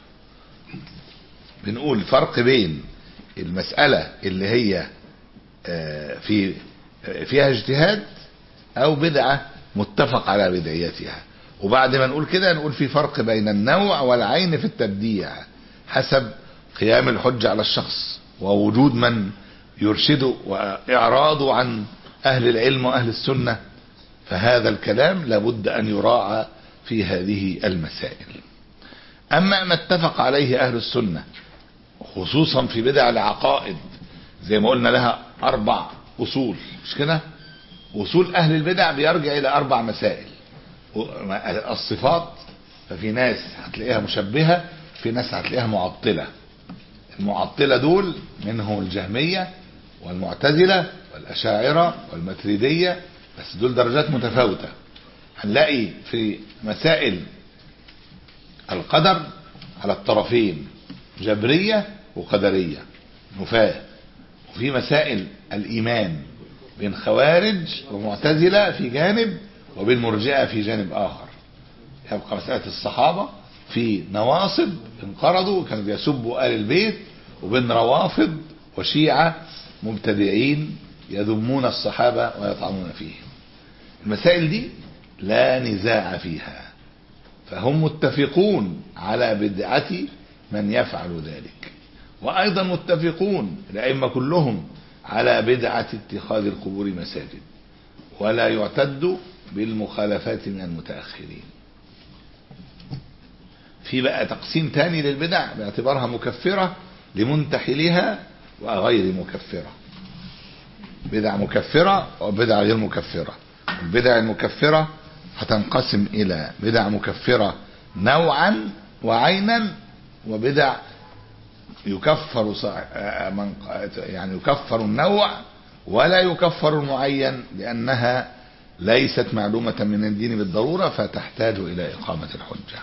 [SPEAKER 2] بنقول فرق بين المساله اللي هي آه، في آه، فيها اجتهاد او بدعه متفق على بدعيتها وبعد ما نقول كده نقول في فرق بين النوع والعين في التبديع حسب قيام الحجة على الشخص ووجود من يرشده وإعراضه عن أهل العلم وأهل السنة فهذا الكلام لابد أن يراعى في هذه المسائل أما ما اتفق عليه أهل السنة خصوصا في بدع العقائد زي ما قلنا لها أربع أصول مش كده أصول أهل البدع بيرجع إلى أربع مسائل الصفات ففي ناس هتلاقيها مشبهة في ناس هتلاقيها معطلة المعطلة دول منهم الجهمية والمعتزلة والأشاعرة والمتريدية بس دول درجات متفاوتة هنلاقي في مسائل القدر على الطرفين جبرية وقدرية نفاة وفي مسائل الإيمان بين خوارج ومعتزلة في جانب وبين مرجئة في جانب آخر يبقى مسألة الصحابة في نواصب انقرضوا كانوا بيسبوا آل البيت وبين روافض وشيعة مبتدعين يذمون الصحابة ويطعنون فيهم المسائل دي لا نزاع فيها فهم متفقون على بدعة من يفعل ذلك وأيضا متفقون الأئمة كلهم على بدعة اتخاذ القبور مساجد ولا يعتد بالمخالفات من المتأخرين في بقى تقسيم تاني للبدع باعتبارها مكفرة لمنتحلها وغير مكفرة بدع مكفرة وبدع غير مكفرة البدع المكفرة هتنقسم إلى بدع مكفرة نوعا وعينا وبدع يكفر صع- آه، من يعني يكفر النوع ولا يكفر المعين لأنها ليست معلومة من الدين بالضرورة فتحتاج إلى إقامة الحجة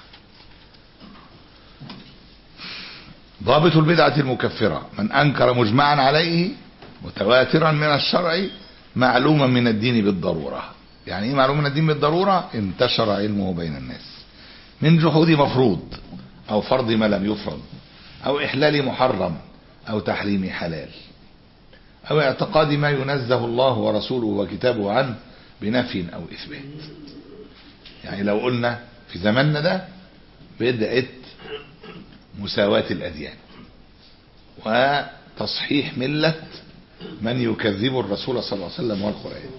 [SPEAKER 2] ضابط البدعة المكفرة من أنكر مجمعا عليه متواترا من الشرع معلوما من الدين بالضرورة يعني ايه معلوم من الدين بالضرورة انتشر علمه بين الناس من جحود مفروض او فرض ما لم يفرض او احلال محرم او تحريم حلال او اعتقاد ما ينزه الله ورسوله وكتابه عنه بنفي او اثبات يعني لو قلنا في زماننا ده بدعة مساواة الاديان وتصحيح ملة من يكذب الرسول صلى الله عليه وسلم والقرآن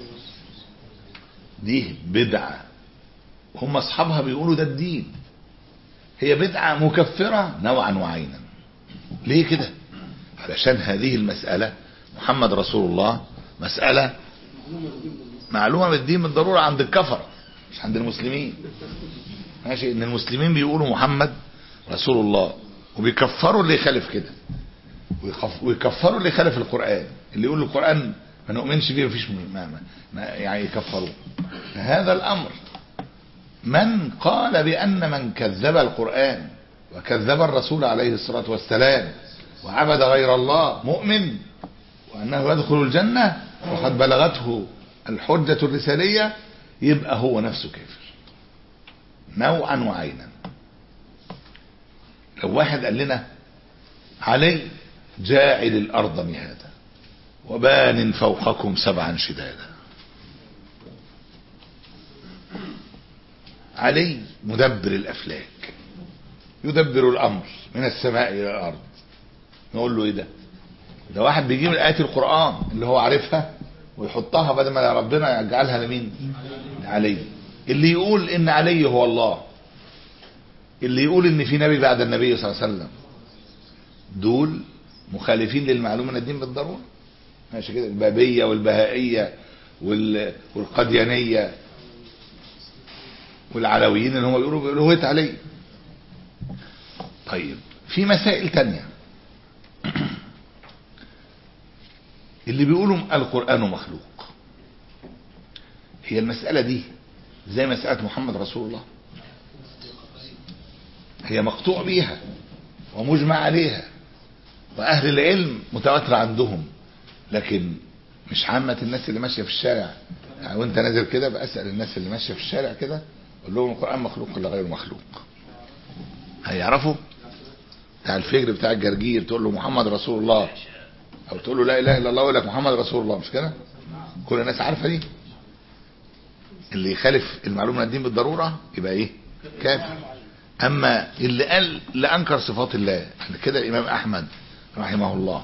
[SPEAKER 2] دي بدعة هم اصحابها بيقولوا ده الدين هي بدعة مكفرة نوعا وعينا ليه كده علشان هذه المسألة محمد رسول الله مسألة معلومة بالدين بالضرورة عند الكفرة مش عند المسلمين ماشي ان المسلمين بيقولوا محمد رسول الله وبيكفروا اللي يخالف كده ويخف- ويكفروا اللي يخالف القرآن اللي يقول القرآن ما نؤمنش بيه مفيش م- ما ما ما يعني يكفروه هذا الأمر من قال بأن من كذب القرآن وكذب الرسول عليه الصلاة والسلام وعبد غير الله مؤمن وأنه يدخل الجنة وقد بلغته الحجة الرسالية يبقى هو نفسه كافر نوعا وعينا لو واحد قال لنا علي جاعل الأرض مهادا وبان فوقكم سبعا شدادا علي مدبر الأفلاك يدبر الأمر من السماء إلى الأرض نقول له إيه ده ده واحد بيجيب آيات القرآن اللي هو عارفها ويحطها بدل ما ربنا يجعلها لمين علي اللي يقول ان علي هو الله اللي يقول ان في نبي بعد النبي صلى الله عليه وسلم دول مخالفين للمعلوم من الدين بالضروره ماشي كده البابيه والبهائيه وال... والقديانيه والعلويين اللي هم بيقولوا بألوهية علي طيب في مسائل تانية اللي بيقولوا القرآن مخلوق هي المسألة دي زي مسألة محمد رسول الله هي مقطوع بيها ومجمع عليها وأهل العلم متواتر عندهم لكن مش عامة الناس اللي ماشية في الشارع يعني وانت نازل كده بأسأل الناس اللي ماشية في الشارع كده قول لهم القرآن مخلوق ولا غير مخلوق هيعرفوا بتاع الفجر بتاع الجرجير تقول له محمد رسول الله او تقول له لا اله الا الله يقول لك محمد رسول الله مش كده كل الناس عارفه دي اللي يخالف المعلومه من الدين بالضروره يبقى ايه كافر اما اللي قال لا انكر صفات الله كده الامام احمد رحمه الله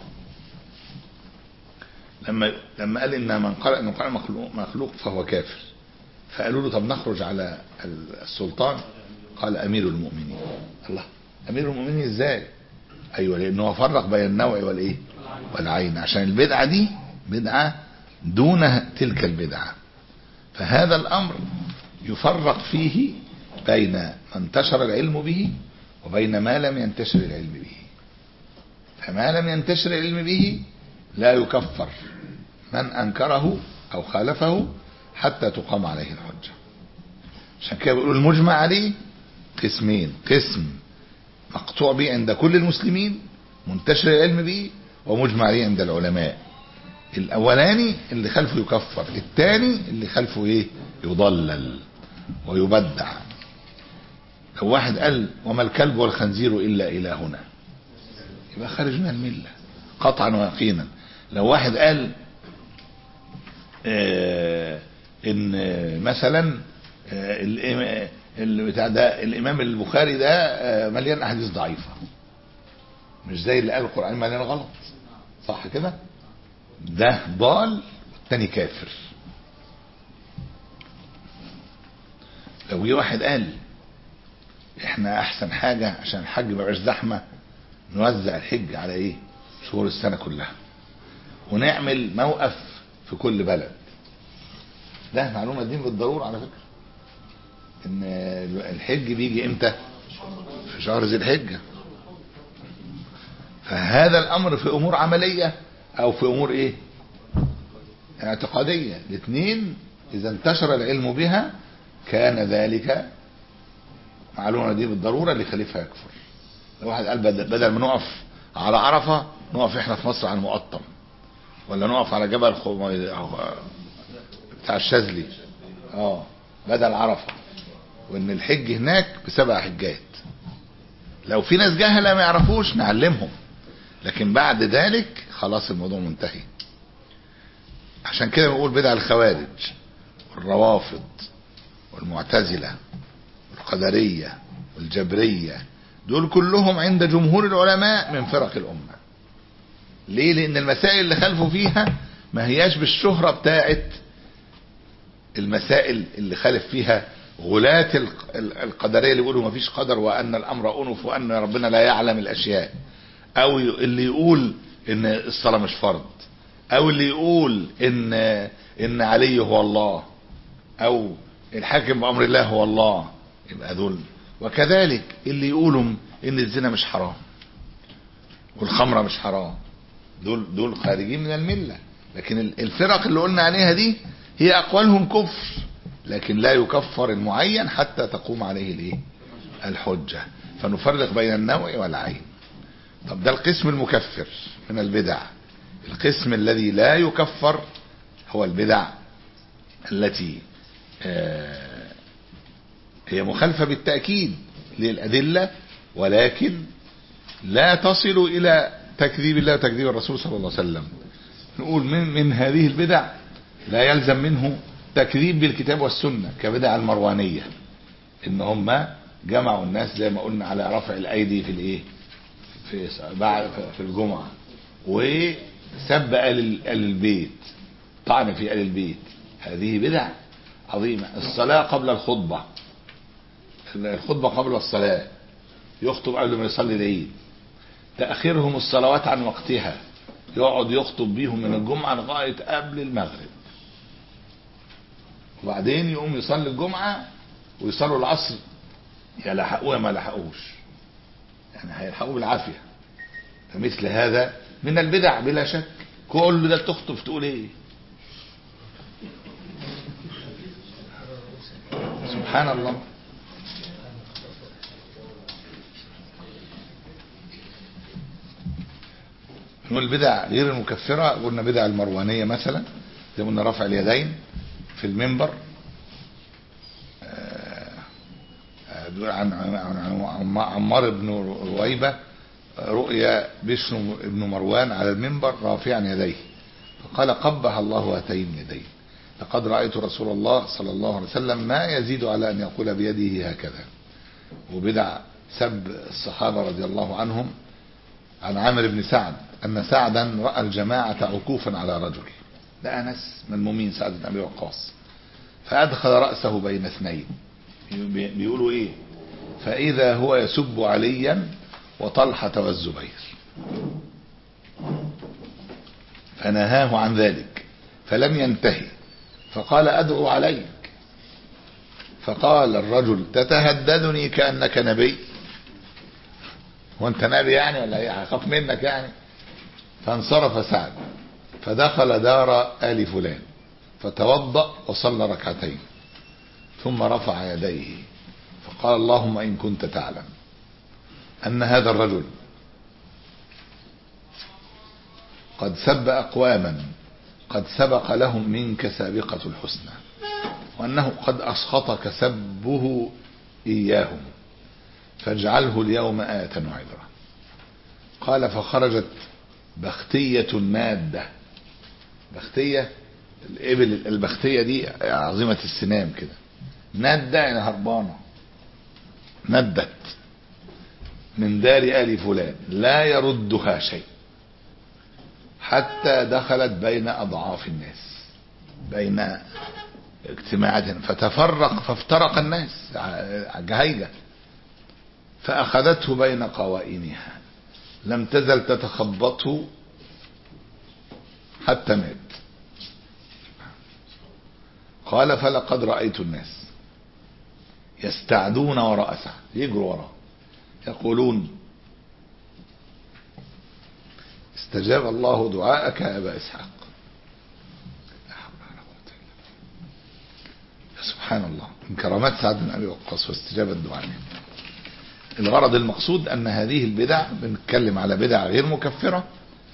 [SPEAKER 2] لما لما قال ان من قال ان القران مخلوق مخلوق فهو كافر فقالوا له طب نخرج على السلطان قال امير المؤمنين الله امير المؤمنين ازاي ايوه لانه فرق بين النوع والايه والعين عشان البدعه دي بدعه دون تلك البدعه فهذا الامر يفرق فيه بين ما انتشر العلم به وبين ما لم ينتشر العلم به فما لم ينتشر العلم به لا يكفر من انكره او خالفه حتى تقام عليه الحجه عشان كده بيقولوا المجمع عليه قسمين قسم مقطوع به عند كل المسلمين منتشر العلم به ومجمع عليه عند العلماء الاولاني اللي خلفه يكفر الثاني اللي خلفه ايه يضلل ويبدع لو واحد قال وما الكلب والخنزير الا الهنا يبقى خارج من المله قطعا ويقينا لو واحد قال آه ان مثلا آه بتاع ده الامام البخاري ده آه مليان احاديث ضعيفه مش زي اللي قال القران مليان غلط صح كده ده ضال والتاني كافر لو جه واحد قال احنا احسن حاجه عشان الحج ما يبقاش زحمه نوزع الحج على ايه شهور السنه كلها ونعمل موقف في كل بلد ده معلومه دين بالضروره على فكره ان الحج بيجي امتى في شهر ذي الحجه فهذا الامر في امور عمليه او في امور ايه اعتقاديه الاثنين اذا انتشر العلم بها كان ذلك معلومه دي بالضروره اللي خليفها يكفر لو واحد قال بدل, بدل ما نقف على عرفه نقف احنا في مصر على المقطم ولا نقف على جبل خو... بتاع الشاذلي اه بدل عرفه وان الحج هناك بسبع حجات لو في ناس جهله ما يعرفوش نعلمهم لكن بعد ذلك خلاص الموضوع منتهي عشان كده بنقول بدع الخوارج والروافض والمعتزله والقدريه والجبريه دول كلهم عند جمهور العلماء من فرق الامه ليه لان المسائل اللي خالفوا فيها ما هياش بالشهره بتاعت المسائل اللي خالف فيها غلاة القدرية اللي بيقولوا ما فيش قدر وأن الأمر أنف وأن ربنا لا يعلم الأشياء أو اللي يقول إن الصلاة مش فرض أو اللي يقول إن إن علي هو الله أو الحاكم بأمر الله هو الله يبقى دول وكذلك اللي يقولوا إن الزنا مش حرام والخمرة مش حرام دول دول خارجين من الملة لكن الفرق اللي قلنا عليها دي هي أقوالهم كفر لكن لا يكفر المعين حتى تقوم عليه الايه الحجة فنفرق بين النوع والعين طب ده القسم المكفر من البدع القسم الذي لا يكفر هو البدع التي آه هي مخالفة بالتأكيد للأدلة ولكن لا تصل إلى تكذيب الله وتكذيب الرسول صلى الله عليه وسلم نقول من, من هذه البدع لا يلزم منه تكذيب بالكتاب والسنة كبدع المروانية ان هم جمعوا الناس زي ما قلنا على رفع الايدي في الايه في بعد في الجمعة وسب آل البيت طعن في آل البيت هذه بدع عظيمة الصلاة قبل الخطبة الخطبة قبل الصلاة يخطب قبل ما يصلي العيد تأخيرهم الصلوات عن وقتها يقعد يخطب بيهم من الجمعة لغاية قبل المغرب وبعدين يقوم يصلي الجمعة ويصلوا العصر يا لحقوه يا ما لحقوش يعني هيلحقوه بالعافية فمثل هذا من البدع بلا شك كل ده تخطب تقول ايه سبحان الله والبدع غير المكفرة قلنا بدع المروانية مثلا زي ما قلنا رفع اليدين في المنبر آه، آه، بيقول عن عن- عن عمار بن رويبة رؤيا بشر بن مروان على المنبر رافعا يديه فقال قبح الله هاتين اليدين لقد رأيت رسول الله صلى الله عليه وسلم ما يزيد على أن يقول بيده هكذا وبدع سب الصحابة رضي الله عنهم عن عامر بن سعد أن سعدا رأى الجماعة عكوفا على رجل لقى ناس ملمومين سعد بن أبي وقاص فأدخل رأسه بين اثنين بي- بيقولوا إيه فإذا هو يسب عليا وطلحة والزبير فنهاه عن ذلك فلم ينتهي فقال أدعو عليك فقال الرجل تتهددني كأنك نبي وانت نبي يعني ولا ايه هخاف منك يعني فانصرف سعد فدخل دار آل فلان فتوضأ وصلى ركعتين ثم رفع يديه فقال اللهم إن كنت تعلم أن هذا الرجل قد سب أقواما قد سبق لهم منك سابقة الحسنى وأنه قد أسخطك سبه إياهم فاجعله اليوم آية وعبرة قال فخرجت بختية مادة بختية الإبل البختية دي عظيمة السنام كده ندة يعني هربانة ندت من دار آل فلان لا يردها شيء حتى دخلت بين أضعاف الناس بين اجتماعات فتفرق فافترق الناس جهيجة فأخذته بين قوائمها لم تزل تتخبطه حتى مات قال فلقد رأيت الناس يستعدون وراء سعد يجروا وراه يقولون استجاب الله دعاءك يا أبا إسحاق لا حول ولا قوة إلا بالله. سبحان الله من كرامات سعد بن أبي وقاص واستجابة دعائه الغرض المقصود أن هذه البدع بنتكلم على بدع غير مكفرة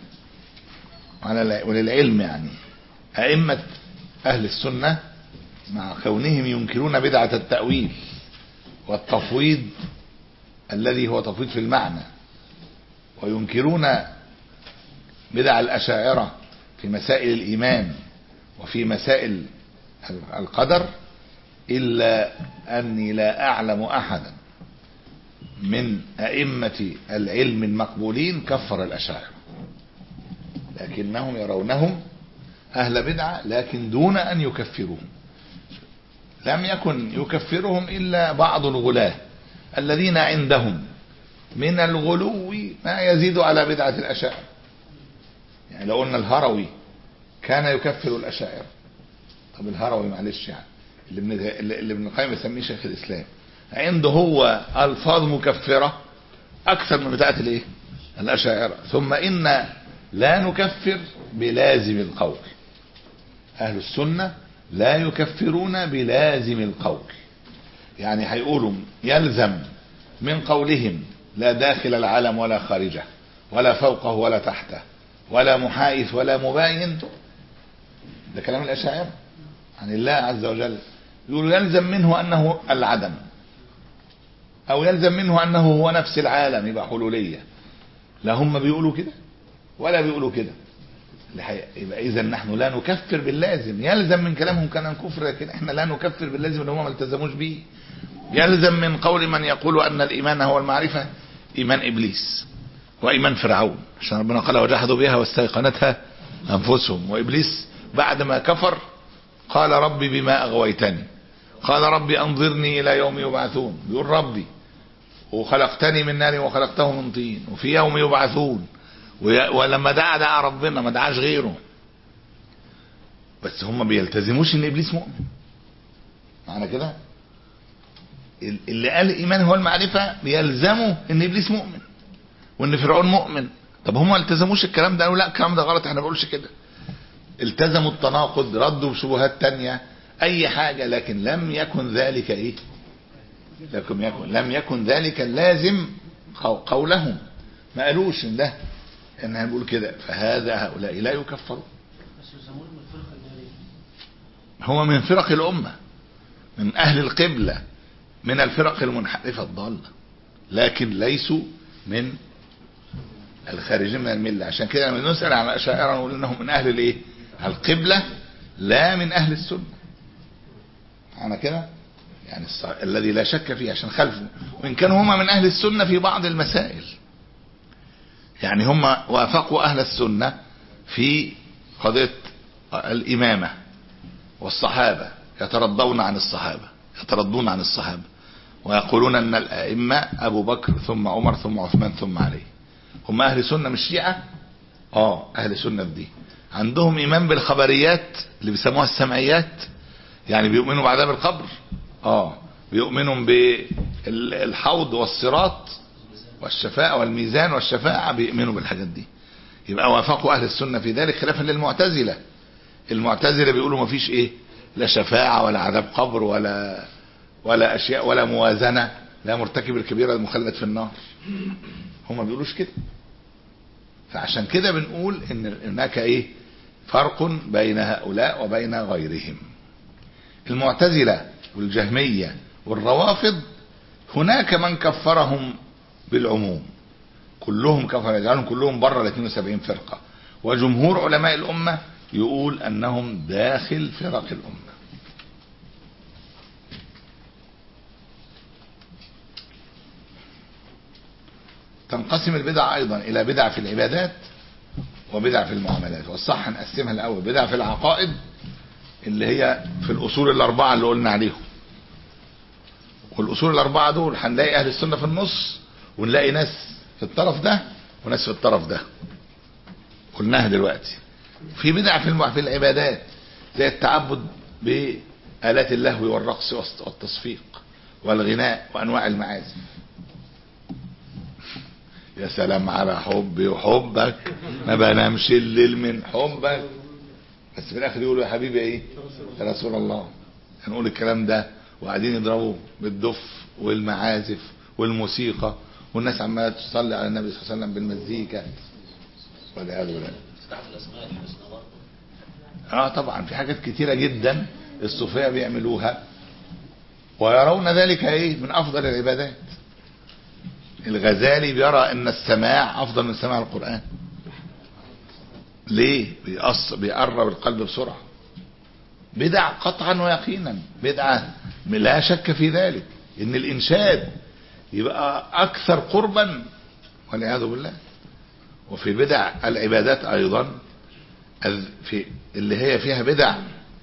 [SPEAKER 2] وعلى وللعلم يعني أئمة أهل السنة مع كونهم ينكرون بدعة التأويل والتفويض الذي هو تفويض في المعنى وينكرون بدع الأشاعرة في مسائل الإيمان وفي مسائل القدر إلا أني لا أعلم أحدا من أئمة العلم المقبولين كفر الأشاعرة لكنهم يرونهم أهل بدعة لكن دون أن يكفروهم لم يكن يكفرهم إلا بعض الغلاة الذين عندهم من الغلو ما يزيد على بدعة الأشاعرة يعني لو قلنا الهروي كان يكفر الأشاعرة طب الهروي معلش يعني اللي ابن اللي ابن القيم يسميه شيخ الإسلام عنده هو ألفاظ مكفرة أكثر من بتاعة الإيه؟ الأشاعرة ثم إن لا نكفر بلازم القول أهل السنة لا يكفرون بلازم القول يعني هيقولوا يلزم من قولهم لا داخل العالم ولا خارجه ولا فوقه ولا تحته ولا محايث ولا مباين ده كلام الأشاعرة عن الله عز وجل يقول يلزم منه أنه العدم أو يلزم منه أنه هو نفس العالم يبقى حلولية لا هم بيقولوا كده ولا بيقولوا كده يبقى إذا نحن لا نكفر باللازم يلزم من كلامهم كان كفر لكن احنا لا نكفر باللازم اللي هم ما التزموش به يلزم من قول من يقول أن الإيمان هو المعرفة إيمان إبليس وإيمان فرعون عشان ربنا قال وجحدوا بها واستيقنتها أنفسهم وإبليس بعد ما كفر قال ربي بما أغويتني قال ربي أنظرني إلى يوم يبعثون بيقول ربي وخلقتني من نار وخلقته من طين وفي يوم يبعثون وي- ولما دعا دعا ربنا ما دعاش غيره بس هم بيلتزموش ان ابليس مؤمن معنى كده ال- اللي قال الايمان هو المعرفه بيلزموا ان ابليس مؤمن وان فرعون مؤمن طب هم ما التزموش الكلام ده قالوا لا الكلام ده غلط احنا ما بنقولش كده التزموا التناقض ردوا بشبهات تانية اي حاجه لكن لم يكن ذلك ايه لكن يكن لم يكن ذلك لازم قو- قولهم ما قالوش ان ده ان هنقول كده فهذا هؤلاء لا يكفرون
[SPEAKER 3] بس يسمون من الفرقة النارية
[SPEAKER 2] هو من فرق الأمة من أهل القبلة من الفرق المنحرفة الضالة لكن ليسوا من الخارجين من الملة عشان كده لما نسأل عن الأشاعرة نقول إنهم من أهل الإيه؟ القبلة لا من أهل السنة معنى كده يعني الص... الذي لا شك فيه عشان خلفه وإن كانوا هما من أهل السنة في بعض المسائل يعني هم وافقوا أهل السنة في قضية الإمامة والصحابة يترضون عن الصحابة يترضون عن الصحابة ويقولون أن الأئمة أبو بكر ثم عمر ثم عثمان ثم علي هم أهل سنة مش شيعة اه أهل سنة في دي عندهم إيمان بالخبريات اللي بيسموها السمعيات يعني بيؤمنوا بعذاب القبر اه بيؤمنوا بالحوض والصراط والشفاعة والميزان والشفاعة بيؤمنوا بالحاجات دي يبقى وافقوا أهل السنة في ذلك خلافا للمعتزلة المعتزلة بيقولوا ما فيش ايه لا شفاعة ولا عذاب قبر ولا ولا اشياء ولا موازنة لا مرتكب الكبيرة المخلد في النار هم ما بيقولوش كده فعشان كده بنقول ان هناك ايه فرق بين هؤلاء وبين غيرهم المعتزلة والجهمية والروافض هناك من كفرهم بالعموم كلهم كفر يجعلهم كلهم بره ال 72 فرقة وجمهور علماء الأمة يقول أنهم داخل فرق الأمة تنقسم البدع أيضا إلى بدع في العبادات وبدع في المعاملات والصح نقسمها الأول بدع في العقائد اللي هي في الأصول الأربعة اللي قلنا عليهم والأصول الأربعة دول هنلاقي أهل السنة في النص ونلاقي ناس في الطرف ده وناس في الطرف ده قلناها دلوقتي في بدع في الم- في العبادات زي التعبد بآلات اللهو والرقص والص- والتصفيق والغناء وأنواع المعازف يا سلام على حبي وحبك ما بنامش الليل من حبك بس في الاخر يقولوا يا حبيبي ايه يا رسول الله هنقول الكلام ده وقاعدين يضربوا بالدف والمعازف والموسيقى والناس عماله تصلي على النبي صلى الله عليه وسلم بالمزيكا والعياذ بالله اه طبعا في حاجات كتيره جدا الصوفيه بيعملوها ويرون ذلك ايه من افضل العبادات الغزالي بيرى ان السماع افضل من سماع القران ليه بيقص بيقرب القلب بسرعه بدع قطعا ويقينا بدعه لا شك في ذلك ان الانشاد يبقى اكثر قربا والعياذ بالله وفي بدع العبادات ايضا الذ- في اللي هي فيها بدع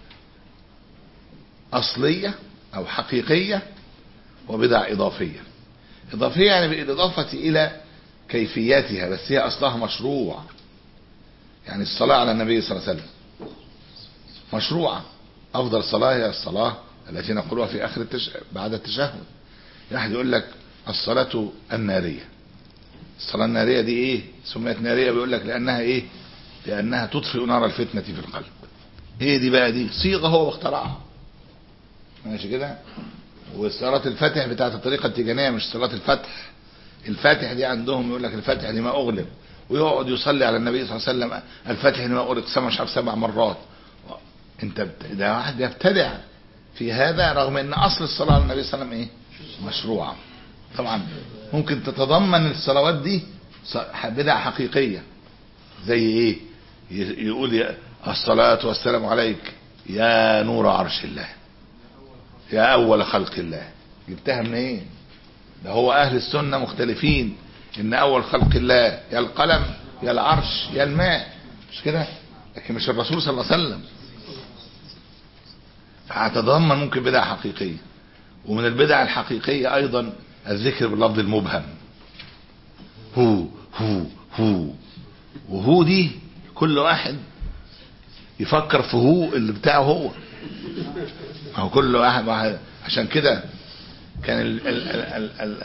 [SPEAKER 2] اصليه او حقيقيه وبدع اضافيه اضافيه يعني بالاضافه الى كيفياتها بس هي اصلها مشروع يعني الصلاه على النبي صلى الله عليه وسلم مشروعه افضل صلاه هي الصلاه التي نقولها في اخر التش... بعد التشهد واحد يقول لك الصلاه الناريه الصلاه الناريه دي ايه سميت ناريه بيقول لك لانها ايه لانها تطفئ نار الفتنه في القلب ايه دي بقى دي صيغه هو اخترعها ماشي كده وصلاة الفتح بتاعت الطريقة التيجانية مش صلاة الفتح الفاتح دي عندهم يقول لك الفاتح لما أغلق ويقعد يصلي على النبي صلى الله عليه وسلم الفاتح لما أغلق سبع مش عارف سبع مرات انت بت... ده واحد بيبتدع في هذا رغم ان اصل الصلاة على النبي صلى الله عليه وسلم ايه مشروعة طبعا ممكن تتضمن الصلوات دي ص- بدع حقيقية زي ايه ي- يقول يا الصلاة والسلام عليك يا نور عرش الله يا أول خلق الله جبتها منين إيه؟ ده هو أهل السنة مختلفين إن أول خلق الله يا القلم يا العرش يا الماء مش كده لكن مش الرسول صلى الله عليه وسلم فهتتضمن ممكن بدع حقيقية ومن البدع الحقيقية أيضا الذكر باللفظ المبهم هو هو هو وهو دي كل واحد يفكر في هو اللي بتاعه هو ما هو كل واحد, واحد عشان كده كان ال ال ال ال ال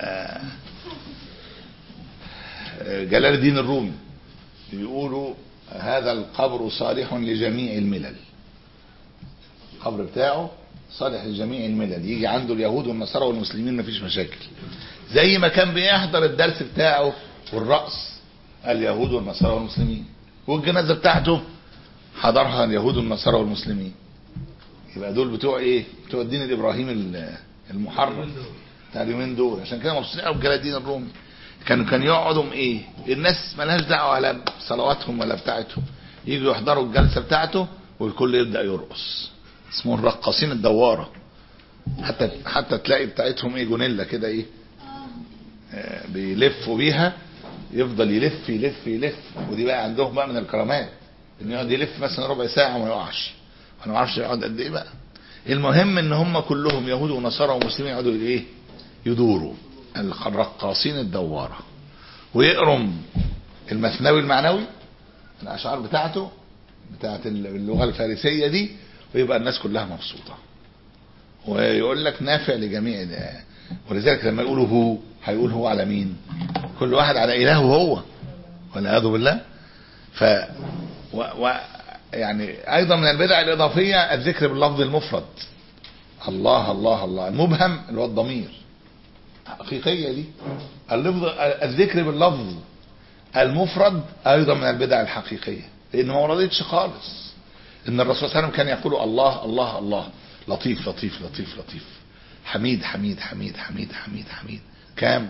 [SPEAKER 2] آه، جلال الدين الرومي بيقولوا هذا القبر صالح لجميع الملل القبر بتاعه صالح لجميع الملل يجي عنده اليهود والنصارى والمسلمين مفيش مشاكل زي ما كان بيحضر الدرس بتاعه والرأس اليهود والنصارى والمسلمين والجنازة بتاعته حضرها اليهود والنصارى والمسلمين يبقى دول بتوع ايه بتوع الدين الابراهيمي ال- المحرم بتاع اليومين دول عشان كده مبسوطين قوي بجلال الدين الرومي كانوا كانوا يقعدوا ايه الناس ملهاش دعوه ولا بصلواتهم ولا بتاعتهم يجوا يحضروا الجلسه بتاعته والكل يبدا يرقص اسمه الرقاصين الدواره حتى حتى تلاقي بتاعتهم ايه جونيلا كده ايه آه، بيلفوا بيها يفضل يلف يلف يلف ودي بقى عندهم بقى من الكرامات انه يقعد يلف مثلا ربع ساعه وما يقعش انا ما اعرفش يقعد قد ايه بقى المهم ان هم كلهم يهود ونصارى ومسلمين يقعدوا ايه يدوروا الرقاصين الدواره ويقرم المثنوي المعنوي الاشعار بتاعته بتاعت اللغه الفارسيه دي ويبقى الناس كلها مبسوطه ويقول لك نافع لجميع ده ولذلك لما يقولوا هو هيقول هو على مين كل واحد على الهه هو والعياذ بالله ف و... و... يعني ايضا من البدع الاضافيه الذكر باللفظ المفرد الله الله الله المبهم اللي هو الضمير حقيقيه دي اللفظ الذكر باللفظ المفرد ايضا من البدع الحقيقيه لان ما وردتش خالص ان الرسول صلى الله عليه وسلم كان يقول الله الله الله لطيف لطيف لطيف لطيف حميد حميد حميد حميد حميد حميد كام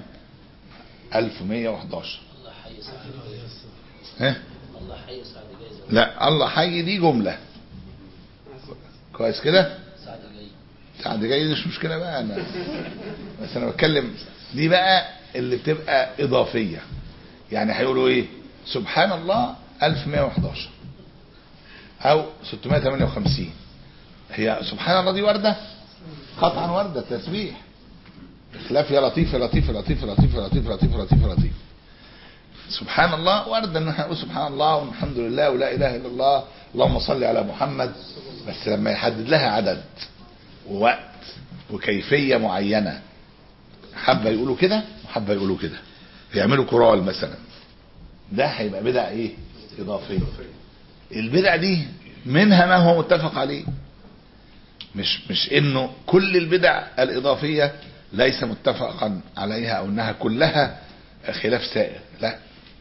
[SPEAKER 2] 1111
[SPEAKER 4] الله حي سعد جايزة
[SPEAKER 2] ها
[SPEAKER 4] الله حي سعد جايزة
[SPEAKER 2] لا الله حي دي جمله كويس كده
[SPEAKER 4] سعد جايزة
[SPEAKER 2] سعد جاي مش مشكله بقى انا بس انا بتكلم دي بقى اللي بتبقى اضافيه يعني هيقولوا ايه سبحان الله 1111 او 658 هي سبحان الله دي ورده قطعا ورده تسبيح خلاف يا لطيف يا لطيف يا لطيف يا لطيف يا لطيف يا لطيف يا لطيف يا لطيف سبحان الله ورد ان احنا نقول سبحان الله والحمد لله ولا اله الا الله اللهم صل على محمد بس لما يحدد لها عدد ووقت وكيفيه معينه حبه يقولوا كده وحبه يقولوا كده يعملوا كورال مثلا ده هيبقى بدع ايه اضافيه البدع دي منها ما هو متفق عليه مش مش انه كل البدع الاضافيه ليس متفقا عليها او انها كلها خلاف سائر لا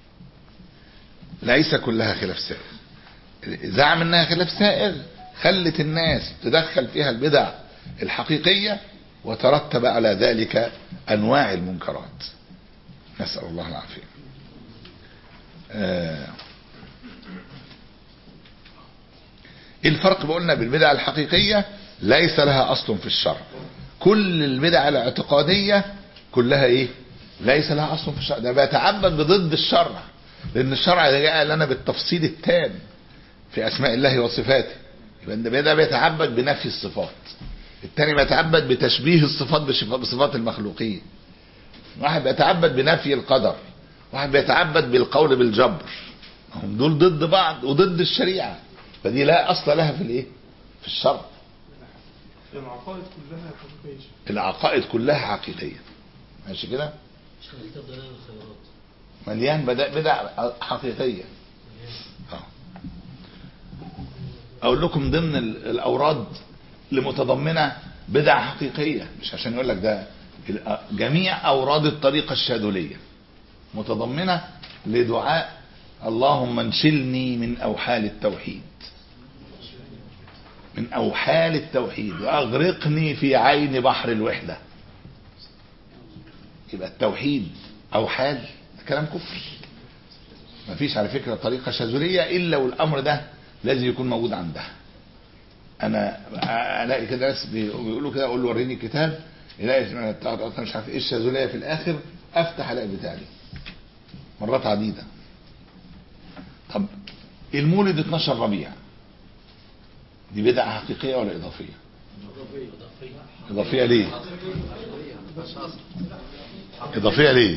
[SPEAKER 2] ليس كلها خلاف سائر زعم انها خلاف سائر خلت الناس تدخل فيها البدع الحقيقيه وترتب على ذلك انواع المنكرات نسال الله العافيه آه ايه الفرق بقولنا بالبدع الحقيقية ليس لها اصل في الشرع كل البدع الاعتقادية كلها ايه ليس لها اصل في الشرع ده بيتعبد بضد الشرع لان الشرع ده جاء لنا بالتفصيل التام في اسماء الله وصفاته يبقى ده ده بيتعبد بنفي الصفات الثاني بيتعبد بتشبيه الصفات بشف- بصفات المخلوقين واحد بيتعبد بنفي القدر واحد بيتعبد بالقول بالجبر هم دول ضد بعض وضد الشريعه فدي لا اصل لها في الايه في الشرع
[SPEAKER 3] العقائد كلها حقيقية
[SPEAKER 2] العقائد كلها حقيقيه ماشي كده
[SPEAKER 4] شغل تبدأ لنا الخيرات
[SPEAKER 2] مليان بدع بدع حقيقيه آه. اقول لكم ضمن ال- الاوراد اللي متضمنه بدع حقيقيه مش عشان يقول لك ده ال- جميع اوراد الطريقه الشاذليه متضمنه لدعاء اللهم انشلني من اوحال التوحيد من اوحال التوحيد واغرقني في عين بحر الوحده يبقى التوحيد اوحال ده كلام كفر ما فيش على فكره طريقه شاذليه الا والامر ده لازم يكون موجود عندها انا الاقي كده ناس بيقولوا كده اقول له وريني الكتاب يلاقي بتاع- مش عارف ايه الشاذليه في الاخر افتح الاقي بتاع دي مرات عديده طب المولد 12 ربيع دي بدعه حقيقيه ولا اضافيه إضافية ليه إضافية ليه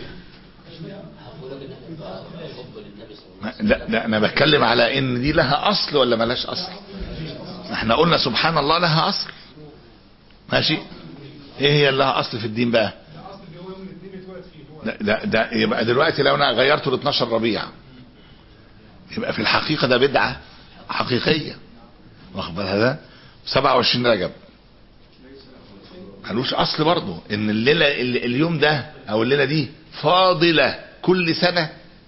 [SPEAKER 2] ما- لا لا أنا بتكلم على إن دي لها أصل ولا ملهاش أصل احنا قلنا سبحان الله لها أصل ماشي ايه هي اللي لها أصل في الدين بقى ده, ده, ده يبقى دلوقتي لو انا غيرته ل 12 ربيع يبقى في الحقيقة ده بدعة حقيقية واخد بالك ده 27 رجب ملوش اصل برضه ان الليله ال- اليوم ده او الليله دي فاضله كل سنه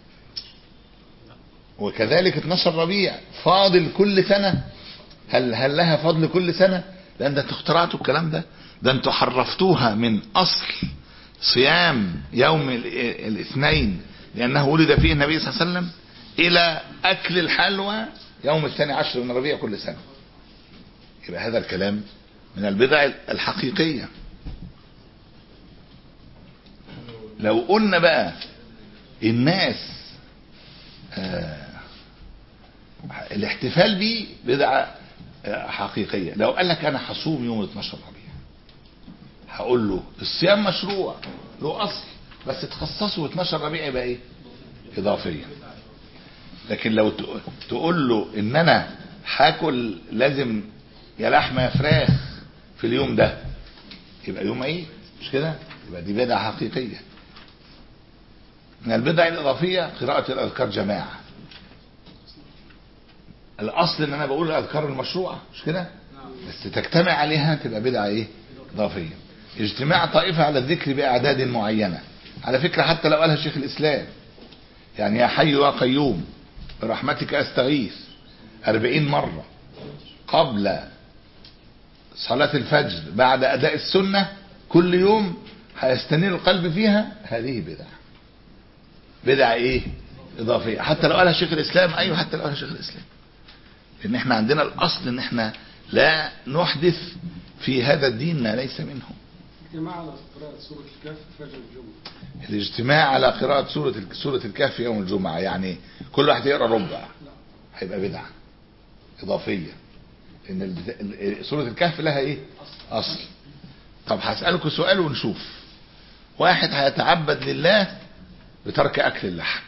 [SPEAKER 2] وكذلك 12 ربيع فاضل كل سنه هل هل لها فضل كل سنه لان ده انتوا اخترعتوا الكلام ده ده انتوا حرفتوها من اصل صيام يوم ال- الاثنين لانه ولد فيه النبي صلى الله عليه وسلم الى اكل الحلوى يوم الثاني عشر من ربيع كل سنه يبقى هذا الكلام من البدع الحقيقية لو قلنا بقى الناس آه الاحتفال بيه بدعة آه حقيقية لو قال لك انا هصوم يوم 12 ربيع هقول له الصيام مشروع له اصل بس تخصصه 12 ربيع يبقى ايه اضافيا لكن لو ت- تقول له ان انا هاكل لازم يا لحمه يا فراخ في اليوم ده يبقى يوم عيد مش كده يبقى دي بدعه حقيقيه من البدع الاضافيه قراءه الاذكار جماعه الاصل ان انا بقول الاذكار المشروعه مش كده بس تجتمع عليها تبقى بدعه ايه اضافيه اجتماع طائفه على الذكر باعداد معينه على فكره حتى لو قالها شيخ الاسلام يعني يا حي يا قيوم برحمتك استغيث أربعين مرة قبل صلاة الفجر بعد أداء السنة كل يوم هيستنير القلب فيها هذه بدعة بدعة إيه إضافية حتى لو قالها شيخ الإسلام أيوه حتى لو قالها شيخ الإسلام لأن إحنا عندنا الأصل إن إحنا لا نحدث في هذا الدين ما ليس منه
[SPEAKER 3] اجتماع على قراءة سورة الكهف فجر الجمعة
[SPEAKER 2] الاجتماع على قراءة سورة سورة الكهف يوم الجمعة يعني كل واحد يقرأ ربع هيبقى بدعة إضافية إن البت- ال- سورة الكهف لها إيه؟ أصل طب هسألكم سؤال ونشوف واحد هيتعبد لله بترك أكل اللحم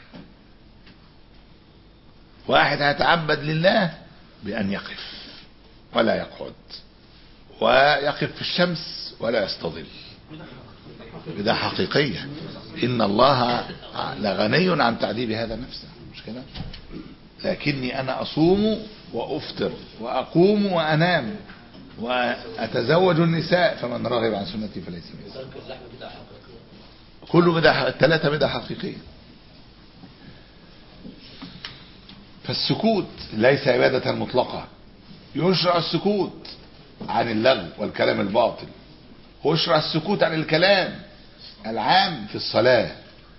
[SPEAKER 2] واحد هيتعبد لله بأن يقف ولا يقعد ويقف في الشمس ولا يستظل بدعة حقيقية إن الله لغني عن تعذيب هذا نفسه مش كده لكني أنا أصوم وأفطر وأقوم وأنام وأتزوج النساء فمن رغب عن سنتي فليس مني
[SPEAKER 4] ترك اللحم بدعة حقيقية
[SPEAKER 2] كله بدعة الثلاثة بدعة حقيقية فالسكوت ليس عبادة مطلقة يشرع السكوت عن اللغو والكلام الباطل ويشرع السكوت عن الكلام العام في الصلاة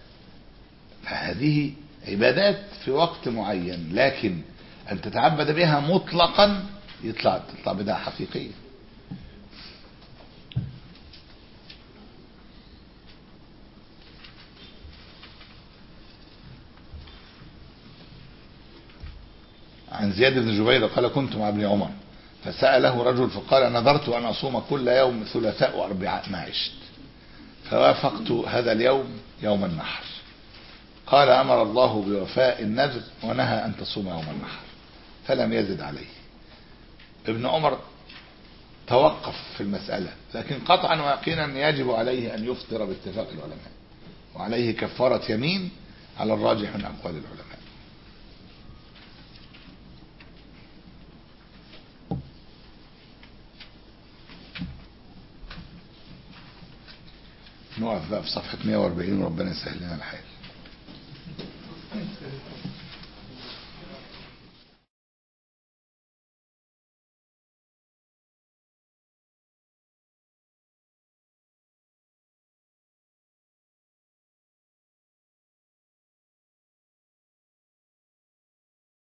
[SPEAKER 2] فهذه عبادات في وقت معين لكن أن تتعبد بها مطلقا يطلع تطلع بدعة حقيقية عن زياد بن جبير قال كنت مع ابن عمر فسأله رجل فقال نذرت أن أصوم كل يوم ثلاثاء وأربعاء ما عشت فوافقت هذا اليوم يوم النحر قال أمر الله بوفاء النذر ونهى أن تصوم يوم النحر فلم يزد عليه ابن عمر توقف في المسألة لكن قطعا ويقينا يجب عليه أن يفطر باتفاق العلماء وعليه كفارة يمين على الراجح من أقوال العلماء نقف بقى في صفحة 140 وربنا يسهل لنا الحال